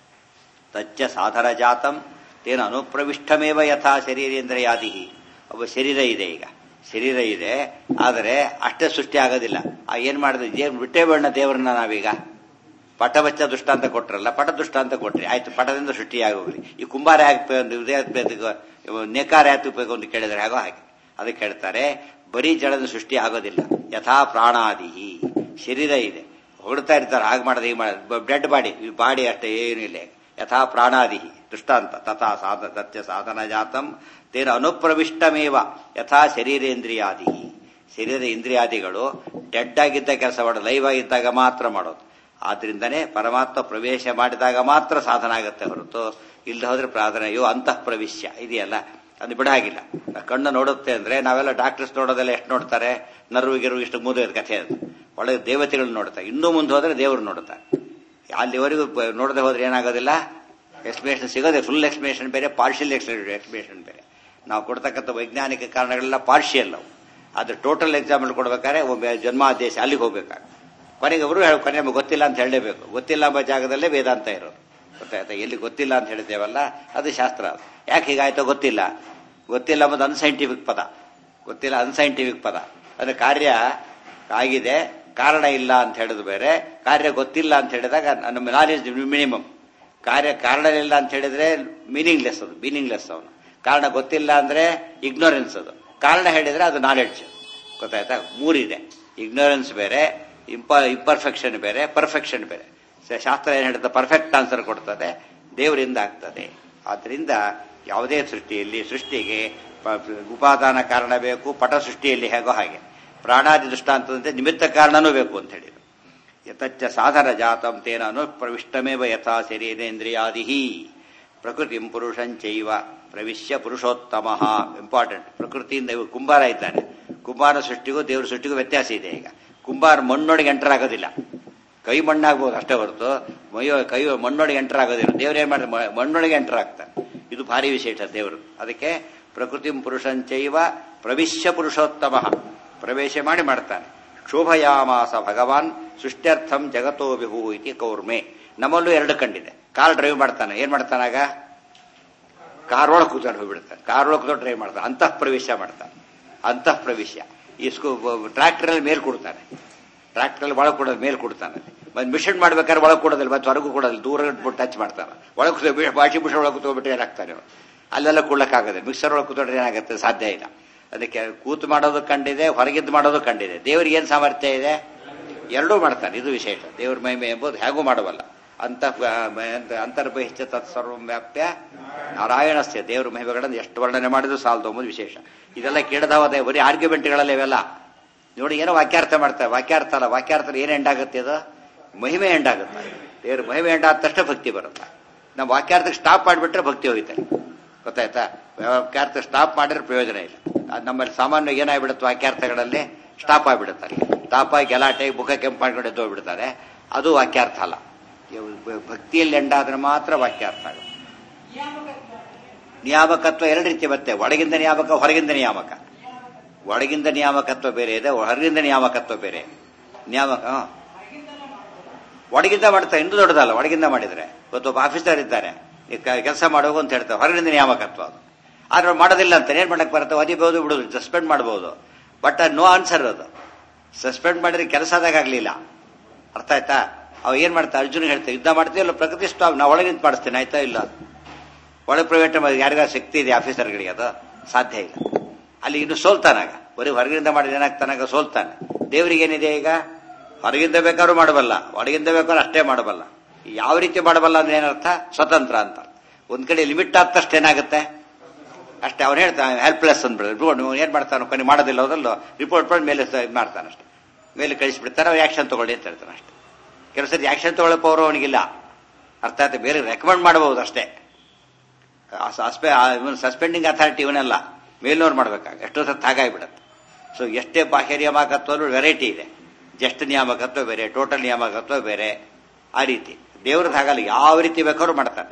ತಚ್ಚ ಸಾಧನ ಜಾತಂ ತೇನ ಅನುಪ್ರವಿಷ್ಟಮೇವ ಯಥಾ ಶರೀರೇಂದ್ರಿಯಾದಿ ಒಬ್ಬ ಶರೀರ ಇದೆ ಈಗ ಶರೀರ ಇದೆ ಆದರೆ ಅಷ್ಟೇ ಸೃಷ್ಟಿ ಆಗೋದಿಲ್ಲ ಆ ಏನ್ ಮಾಡಿದ್ರೆ ಏನ್ ಬಿಟ್ಟೇ ಬೇಡ ದೇವರನ್ನ ನಾವೀಗ ಪಟವಚ್ಚ ದೃಷ್ಟಾಂತ ಕೊಟ್ರಲ್ಲ ಪಟ ದೃಷ್ಟಾಂತ ಕೊಟ್ರಿ ಆಯ್ತು ಪಟದಿಂದ ಸೃಷ್ಟಿಯಾಗೋಗ್ಲಿ ಈ ಕುಂಬಾರ ಹಾಕ್ಬೇಕು ನೇಕಾರ ಹಾಕಬೇಕು ಅಂತ ಕೇಳಿದ್ರೆ ಹಾಗೋ ಹಾಗೆ ಅದಕ್ಕೆ ಹೇಳ್ತಾರೆ ಬರೀ ಜಡದ ಸೃಷ್ಟಿ ಆಗೋದಿಲ್ಲ ಯಥಾ ಪ್ರಾಣಾದಿ ಶರೀರ ಇದೆ ಹೊಗಡ್ತಾ ಇರ್ತಾರೆ ಹಾಗೆ ಮಾಡೋದು ಹೀಗೆ ಮಾಡೋದು ಡೆಡ್ ಬಾಡಿ ಈ ಬಾಡಿ ಅಷ್ಟೇ ಏನೂ ಇಲ್ಲ ಯಥಾ ಪ್ರಾಣಾದಿ ದೃಷ್ಟಾಂತ ತಥಾ ಸಾಧ ಸತ್ಯ ಸಾಧನ ಜಾತಂ ತೇನ ಅನುಪ್ರವಿಷ್ಟಮೇವ ಯಥಾ ಶರೀರೇಂದ್ರಿಯಾದಿ ಶರೀರದ ಇಂದ್ರಿಯಾದಿಗಳು ಡೆಡ್ ಆಗಿದ್ದ ಕೆಲಸ ಮಾಡೋದು ಲೈವ್ ಆಗಿದ್ದಾಗ ಮಾತ್ರ ಮಾಡೋದು ಆದ್ರಿಂದನೇ ಪರಮಾತ್ಮ ಪ್ರವೇಶ ಮಾಡಿದಾಗ ಮಾತ್ರ ಸಾಧನ ಆಗುತ್ತೆ ಹೊರತು ಇಲ್ಲದೆ ಹೋದ್ರೆ ಪ್ರಾರ್ಥನೆ ಅಯ್ಯೋ ಅಂತಃ ಪ್ರವಿಶ್ಯ ಇದೆಯಲ್ಲ ಅದು ಬಿಡಾಗಿಲ್ಲ ಕಣ್ಣು ನೋಡುತ್ತೆ ಅಂದ್ರೆ ನಾವೆಲ್ಲ ಡಾಕ್ಟರ್ಸ್ ನೋಡೋದೆಲ್ಲ ಎಷ್ಟು ನೋಡ್ತಾರೆ ನರ್ವು ಗಿರು ಇಷ್ಟು ಮುಂದೆ ಕಥೆ ಅದು ಒಳಗೆ ದೇವತೆಗಳು ನೋಡ್ತಾರೆ ಇನ್ನೂ ಮುಂದೆ ಹೋದ್ರೆ ದೇವರು ನೋಡ್ತಾರೆ ಅಲ್ಲಿವರೆಗೂ ನೋಡದೆ ಹೋದ್ರೆ ಏನಾಗೋದಿಲ್ಲ ಎಕ್ಸ್ಪ್ಲೇಷನ್ ಸಿಗೋದೆ ಫುಲ್ ಎಕ್ಸ್ಪ್ಲೇಷನ್ ಬೇರೆ ಪಾರ್ಷಿಯಲ್ ಎಕ್ಸ್ಪ್ಲೇಷನ್ ಬೇರೆ ನಾವು ಕೊಡ್ತಕ್ಕಂಥ ವೈಜ್ಞಾನಿಕ ಕಾರಣಗಳೆಲ್ಲ ಪಾರ್ಷಿಯಲ್ ಅವು ಆದ್ರೆ ಟೋಟಲ್ ಎಕ್ಸಾಂಪಲ್ ಕೊಡ್ಬೇಕಾದ್ರೆ ಒಬ್ಬ ಜನ್ಮಾದೇಶ ಅಲ್ಲಿಗೆ ಹೋಗ್ಬೇಕಾಗ ಕೊನೆಗೆ ಅವರು ಕೊನೆ ನಮಗೆ ಗೊತ್ತಿಲ್ಲ ಅಂತ ಹೇಳಲೇಬೇಕು ಗೊತ್ತಿಲ್ಲ ಎಂಬ ಜಾಗದಲ್ಲೇ ವೇದಾಂತ ಇರೋದು ಗೊತ್ತಾಯ್ತಾ ಎಲ್ಲಿ ಗೊತ್ತಿಲ್ಲ ಅಂತ ಹೇಳ್ತೇವಲ್ಲ ಅದು ಶಾಸ್ತ್ರ ಅದು ಯಾಕೆ ಹೀಗಾಯ್ತೋ ಗೊತ್ತಿಲ್ಲ ಗೊತ್ತಿಲ್ಲ ಎಂಬುದು ಅನ್ಸೈಂಟಿಫಿಕ್ ಪದ ಗೊತ್ತಿಲ್ಲ ಅನ್ಸೈಂಟಿಫಿಕ್ ಪದ ಅಂದ್ರೆ ಕಾರ್ಯ ಆಗಿದೆ ಕಾರಣ ಇಲ್ಲ ಅಂತ ಹೇಳಿದ್ ಬೇರೆ ಕಾರ್ಯ ಗೊತ್ತಿಲ್ಲ ಅಂತ ಹೇಳಿದಾಗ ನಮ್ಮ ನಾಲೆಜ್ ಮಿನಿಮಮ್ ಕಾರ್ಯ ಕಾರಣ ಇಲ್ಲ ಅಂತ ಹೇಳಿದ್ರೆ ಮೀನಿಂಗ್ಲೆಸ್ ಅದು ಮೀನಿಂಗ್ಲೆಸ್ ಅವನು ಕಾರಣ ಗೊತ್ತಿಲ್ಲ ಅಂದ್ರೆ ಇಗ್ನೋರೆನ್ಸ್ ಅದು ಕಾರಣ ಹೇಳಿದ್ರೆ ಅದು ನಾಲೆಡ್ಜ್ ಗೊತ್ತಾಯ್ತಾ ಮೂರಿದೆ ಇಗ್ನೋರೆನ್ಸ್ ಬೇರೆ ಇಂಪ ಇಂಪರ್ಫೆಕ್ಷನ್ ಬೇರೆ ಪರ್ಫೆಕ್ಷನ್ ಬೇರೆ ಶಾಸ್ತ್ರ ಏನ್ ಹೇಳುತ್ತೆ ಪರ್ಫೆಕ್ಟ್ ಆನ್ಸರ್ ಕೊಡ್ತದೆ ದೇವರಿಂದ ಆಗ್ತದೆ ಆದ್ರಿಂದ ಯಾವುದೇ ಸೃಷ್ಟಿಯಲ್ಲಿ ಸೃಷ್ಟಿಗೆ ಉಪಾದಾನ ಕಾರಣ ಬೇಕು ಪಟ ಸೃಷ್ಟಿಯಲ್ಲಿ ಹೇಗೋ ಹಾಗೆ ಪ್ರಾಣಾದಿ ದೃಷ್ಟಾಂತದಂತೆ ನಿಮಿತ್ತ ಕಾರಣನೂ ಬೇಕು ಅಂತ ಹೇಳಿದ್ರು ಯತಚ್ಚ ಸಾಧನ ಜಾತಂ ತೇನ ಅನುಪ್ರವಿಷ್ಟಮೇವ ಯಥಾ ಶರೀರೇಂದ್ರಿಯಾದಿ ಪ್ರಕೃತಿ ಪುರುಷಂಚೈವ ಪ್ರವಿಶ್ಯ ಪುರುಷೋತ್ತಮ ಇಂಪಾರ್ಟೆಂಟ್ ಪ್ರಕೃತಿಯಿಂದ ಇವು ಕುಂಬಾರ ಇದ್ದಾನೆ ಕುಂಬಾರ ಸೃಷ್ಟಿಗೂ ದೇವ್ರ ಸೃಷ್ಟಿಗೂ ವ್ಯತ್ಯಾಸ ಇದೆ ಈಗ ಕುಂಬಾರ ಮಣ್ಣೊಳಗೆ ಎಂಟರ್ ಆಗೋದಿಲ್ಲ ಕೈ ಮಣ್ಣಾಗ್ಬೋದು ಅಷ್ಟೇ ಹೊರತು ಮೈಯೋ ಕೈ ಮಣ್ಣೊಳಗೆ ಎಂಟರ್ ಆಗೋದಿಲ್ಲ ದೇವ್ರು ಏನ್ ಮಾಡ್ತಾರೆ ಮಣ್ಣೊಳಗೆ ಎಂಟರ್ ಆಗ್ತಾನೆ ಇದು ಭಾರಿ ವಿಶೇಷ ದೇವರು ಅದಕ್ಕೆ ಪ್ರಕೃತಿ ಪುರುಷಂಚೈವ ಪ್ರವಿಶ್ಯ ಪುರುಷೋತ್ತಮ ಪ್ರವೇಶ ಮಾಡಿ ಮಾಡ್ತಾನೆ ಶೋಭಯಾಮಾಸ ಭಗವಾನ್ ಸೃಷ್ಟ್ಯರ್ಥಂ ಜಗತೋ ವಿಭೂ ಇತಿ ಕೌರ್ಮೆ ನಮ್ಮಲ್ಲೂ ಎರಡು ಕಂಡಿದೆ ಕಾರ್ ಡ್ರೈವ್ ಮಾಡ್ತಾನೆ ಏನ್ ಮಾಡ್ತಾನಾಗ ಕಾರ್ ಒಳಗೆ ಕೂತ್ಕೊಂಡು ಹೋಗ್ಬಿಡ್ತಾನೆ ಕಾರ್ ಒಳಗೆ ಕೂತ್ಕೊಂಡು ಡ್ರೈವ್ ಮಾಡ್ತಾನೆ ಅಂತಃ ಪ್ರವೇಶ ಮಾಡ್ತಾನೆ ಅಂತಃ ಪ್ರವೇಶ ಈ ಸ್ಕೂ ಟ್ರ್ಯಾಕ್ಟರ್ ಅಲ್ಲಿ ಮೇಲ್ ಕೊಡ್ತಾನೆ ಟ್ರ್ಯಾಕ್ಟರ್ ಅಲ್ಲಿ ಒಳಗೆ ಕೊಡೋದು ಮೇಲ್ ಕೊಡ್ತಾನೆ ಮತ್ತೆ ಮಿಷನ್ ಮಾಡ್ಬೇಕಾದ್ರೆ ಒಳಗೆ ಕೊಡೋದಿಲ್ಲ ಮತ್ತೆ ಹೊರಗೂ ಕೊಡೋದಿಲ್ಲ ದೂರ ಇಟ್ಬಿಟ್ಟು ಟಚ್ ಮಾಡ್ತಾನೆ ಒಳಗೆ ವಾಷಿಂಗ್ ಮಿಷನ್ ಒಳಗೆ ಕೂತ್ಕೊಂಡ್ಬಿಟ್ಟು ಏನಾಗ್ತಾನೆ ಅಲ್ಲೆಲ್ಲ ಕೊಡ್ಲಕ್ಕಾಗದೆ ಮಿಕ್ಸರ್ ಒಳಗೆ ಕೂತ್ಕೊಂಡ್ರೆ ಏನಾಗುತ್ತೆ ಸಾಧ್ಯ ಇಲ್ಲ ಅದಕ್ಕೆ ಕೂತು ಮಾಡೋದು ಕಂಡಿದೆ ಹೊರಗಿದ್ದು ಮಾಡೋದು ಕಂಡಿದೆ ದೇವರಿಗೆ ಏನು ಸಾಮರ್ಥ್ಯ ಇದೆ ಎರಡೂ ಮಾಡ್ತಾನೆ ಇದು ವಿಶೇಷ ದೇವ್ರ ಮಹಿಮೆ ಎಂಬುದು ಹೇಗೂ ಮಾಡಬಲ್ಲ ಅಂತ ಅಂತರ್ಬಹಿಷ್ಠ ತತ್ಸರ್ವ ವ್ಯಾಪ್ಯ ನಾರಾಯಣಸ್ಯ ದೇವ್ರ ಮಹಿಮೆಗಳನ್ನು ಎಷ್ಟು ವರ್ಣನೆ ಮಾಡಿದ್ರು ಸಾಲದು ಎಂಬುದು ವಿಶೇಷ ಇದೆಲ್ಲ ಕೇಳದವದೆ ಬರೀ ಆರ್ಗ್ಯುಮೆಂಟ್ಗಳಲ್ಲಿ ಇವೆಲ್ಲ ನೋಡಿ ಏನೋ ವಾಕ್ಯಾರ್ಥ ಮಾಡ್ತಾರೆ ವಾಕ್ಯಾರ್ಥ ಅಲ್ಲ ವಾಕ್ಯಾರ್ಥ ಏನ್ ಎಂಡಾಗುತ್ತೆ ಅದು ಮಹಿಮೆ ಎಂಡಾಗುತ್ತೆ ದೇವ್ರ ಮಹಿಮೆ ಎಂಡಾದ ತಕ್ಷಣ ಭಕ್ತಿ ಬರುತ್ತೆ ನಾವು ವಾಕ್ಯಾರ್ಥಕ್ಕೆ ಸ್ಟಾಪ್ ಮಾಡಿಬಿಟ್ರೆ ಭಕ್ತಿ ಹೋಗುತ್ತೆ ಗೊತ್ತಾಯ್ತಾ ವಾಕ್ಯಾರ್ಥ ಸ್ಟಾಪ್ ಮಾಡಿದ್ರೆ ಪ್ರಯೋಜನ ಇಲ್ಲ ಅದು ನಮ್ಮಲ್ಲಿ ಸಾಮಾನ್ಯವಾಗಿ ಏನಾಗ್ಬಿಡುತ್ತೆ ವಾಕ್ಯಾರ್ಥಗಳಲ್ಲಿ ಸ್ಟಾಪ್ ಆಗಿಬಿಡುತ್ತೆ ಅಲ್ಲಿ ಸ್ಟಾಪ್ ಆಗಿ ಗಲಾಟೆ ಮುಖ ಕೆಂಪು ಮಾಡ್ಕೊಂಡು ಎದ್ದು ಹೋಗ್ಬಿಡ್ತಾರೆ ಅದು ವಾಕ್ಯಾರ್ಥ ಅಲ್ಲ ಭಕ್ತಿಯಲ್ಲಿ ಎಂಡಾದ್ರೆ ಮಾತ್ರ ವಾಕ್ಯಾರ್ಥ ಆಗುತ್ತೆ ನಿಯಾಮಕತ್ವ ಎರಡು ರೀತಿ ಬರುತ್ತೆ ಒಳಗಿಂದ ನಿಯಾಮಕ ಹೊರಗಿಂದ ನಿಯಾಮಕ ಒಳಗಿಂದ ನಿಯಾಮಕತ್ವ ಬೇರೆ ಇದೆ ಹೊರಗಿಂದ ನಿಯಾಮಕತ್ವ ಬೇರೆ ನಿಯಾಮಕ ಒಳಗಿಂದ ಮಾಡ್ತಾರೆ ಇನ್ನೂ ದೊಡ್ಡದಲ್ಲ ಒಳಗಿಂದ ಮಾಡಿದ್ರೆ ಇವತ್ತು ಒಬ್ಬ ಆಫೀಸರ್ ಇದ್ದಾರೆ ಕೆಲಸ ಮಾಡೋದು ಅಂತ ಹೇಳ್ತಾರೆ ಹೊರಗಿಂದ ನಿಯಾಮಕತ್ವ ಅದು ಆದ್ರೆ ಮಾಡೋದಿಲ್ಲ ಅಂತ ಏನ್ ಮಾಡಕ್ ಬರುತ್ತೆ ಒದಿಬಹುದು ಬಿಡೋದು ಸಸ್ಪೆಂಡ್ ಮಾಡಬಹುದು ಬಟ್ ನೋ ಆನ್ಸರ್ ಅದು ಸಸ್ಪೆಂಡ್ ಮಾಡಿದ್ರೆ ಕೆಲಸ ಆದಾಗಲಿಲ್ಲ ಅರ್ಥ ಆಯ್ತಾ ಅವ ಏನ್ ಮಾಡ್ತಾ ಅರ್ಜುನ್ ಹೇಳ್ತಾ ಯುದ್ಧ ಮಾಡ್ತೀವಲ್ಲ ಪ್ರಗತಿ ಸ್ಟಾಪ್ ನಾ ಒಳಗೆ ನಿಂತು ಮಾಡಿಸ್ತೇನೆ ಆಯ್ತಾ ಇಲ್ಲ ಒಳಗೆ ಪ್ರೈವೇಟ್ ಯಾರಿಗ ಶಕ್ತಿ ಇದೆ ಆಫೀಸರ್ಗಳಿಗೆ ಅದು ಸಾಧ್ಯ ಇಲ್ಲ ಅಲ್ಲಿ ಇನ್ನು ಸೋಲ್ತಾನಾಗ ಬರೀ ಹೊರಗಿಂದ ಮಾಡಿದ ಏನಾಗ್ತಾನಾಗ ಸೋಲ್ತಾನೆ ದೇವರಿಗೆ ಏನಿದೆ ಈಗ ಹೊರಗಿಂದ ಬೇಕಾದ್ರೂ ಮಾಡಬಲ್ಲ ಒಳಗಿಂದ ಬೇಕಾದ್ರೂ ಅಷ್ಟೇ ಮಾಡಬಲ್ಲ ಯಾವ ರೀತಿ ಮಾಡಬಲ್ಲ ಅಂದ್ರೆ ಏನರ್ಥ ಸ್ವತಂತ್ರ ಅಂತ ಒಂದ್ ಕಡೆ ಲಿಮಿಟ್ ಆದ ತಕ್ಷಣ ಏನಾಗುತ್ತೆ ಅಷ್ಟೇ ಅವ್ನು ಹೇಳ್ತಾನೆ ಹೆಲ್ಪ್ಲೆಸ್ ಅಂದ್ಬಿಡ್ತಾರೆ ಏನ್ ಮಾಡ್ತಾನೆ ಕೊನೆ ಮಾಡೋದಿಲ್ಲ ಹೋದಲ್ಲೋ ರಿಪೋರ್ಟ್ ಮಾಡಿ ಮೇಲೆ ಮಾಡ್ತಾನೆ ಅಷ್ಟೇ ಮೇಲೆ ಕಳಿಸ್ಬಿಡ್ತಾರೆ ಅವ್ರು ಆಕ್ಷನ್ ತಗೊಳ್ಳಿ ಅಂತ ಹೇಳ್ತಾನೆ ಅಷ್ಟೇ ಕೆಲವು ಸರಿ ಆಕ್ಷನ್ ತಗೊಳ್ಳೋ ಪವರ್ ಅವನಿಗಿಲ್ಲ ಅರ್ಥ ಆಯ್ತು ಬೇರೆ ರೆಕಮೆಂಡ್ ಮಾಡಬಹುದು ಅಷ್ಟೇ ಸಸ್ಪೆಂಡಿಂಗ್ ಅಥಾರಿಟಿ ಇವನೆಲ್ಲ ಮೇಲ್ನವ್ರು ಮಾಡ್ಬೇಕಾಗ ಎಷ್ಟೋ ಸತ್ ಹಾಗಾಗಿಬಿಡತ್ತೆ ಸೊ ಎಷ್ಟೇ ಬಾಹ್ಯ ನಿಯಾಮಕತ್ವ ವೆರೈಟಿ ಇದೆ ಜಸ್ಟ್ ನಿಯಾಮಕತ್ವ ಬೇರೆ ಟೋಟಲ್ ನಿಯಾಮಕತ್ವ ಬೇರೆ ಆ ರೀತಿ ದೇವ್ರದ್ದು ಹಾಗಲ್ಲ ಯಾವ ರೀತಿ ಬೇಕಾದ್ರೂ ಮಾಡ್ತಾನೆ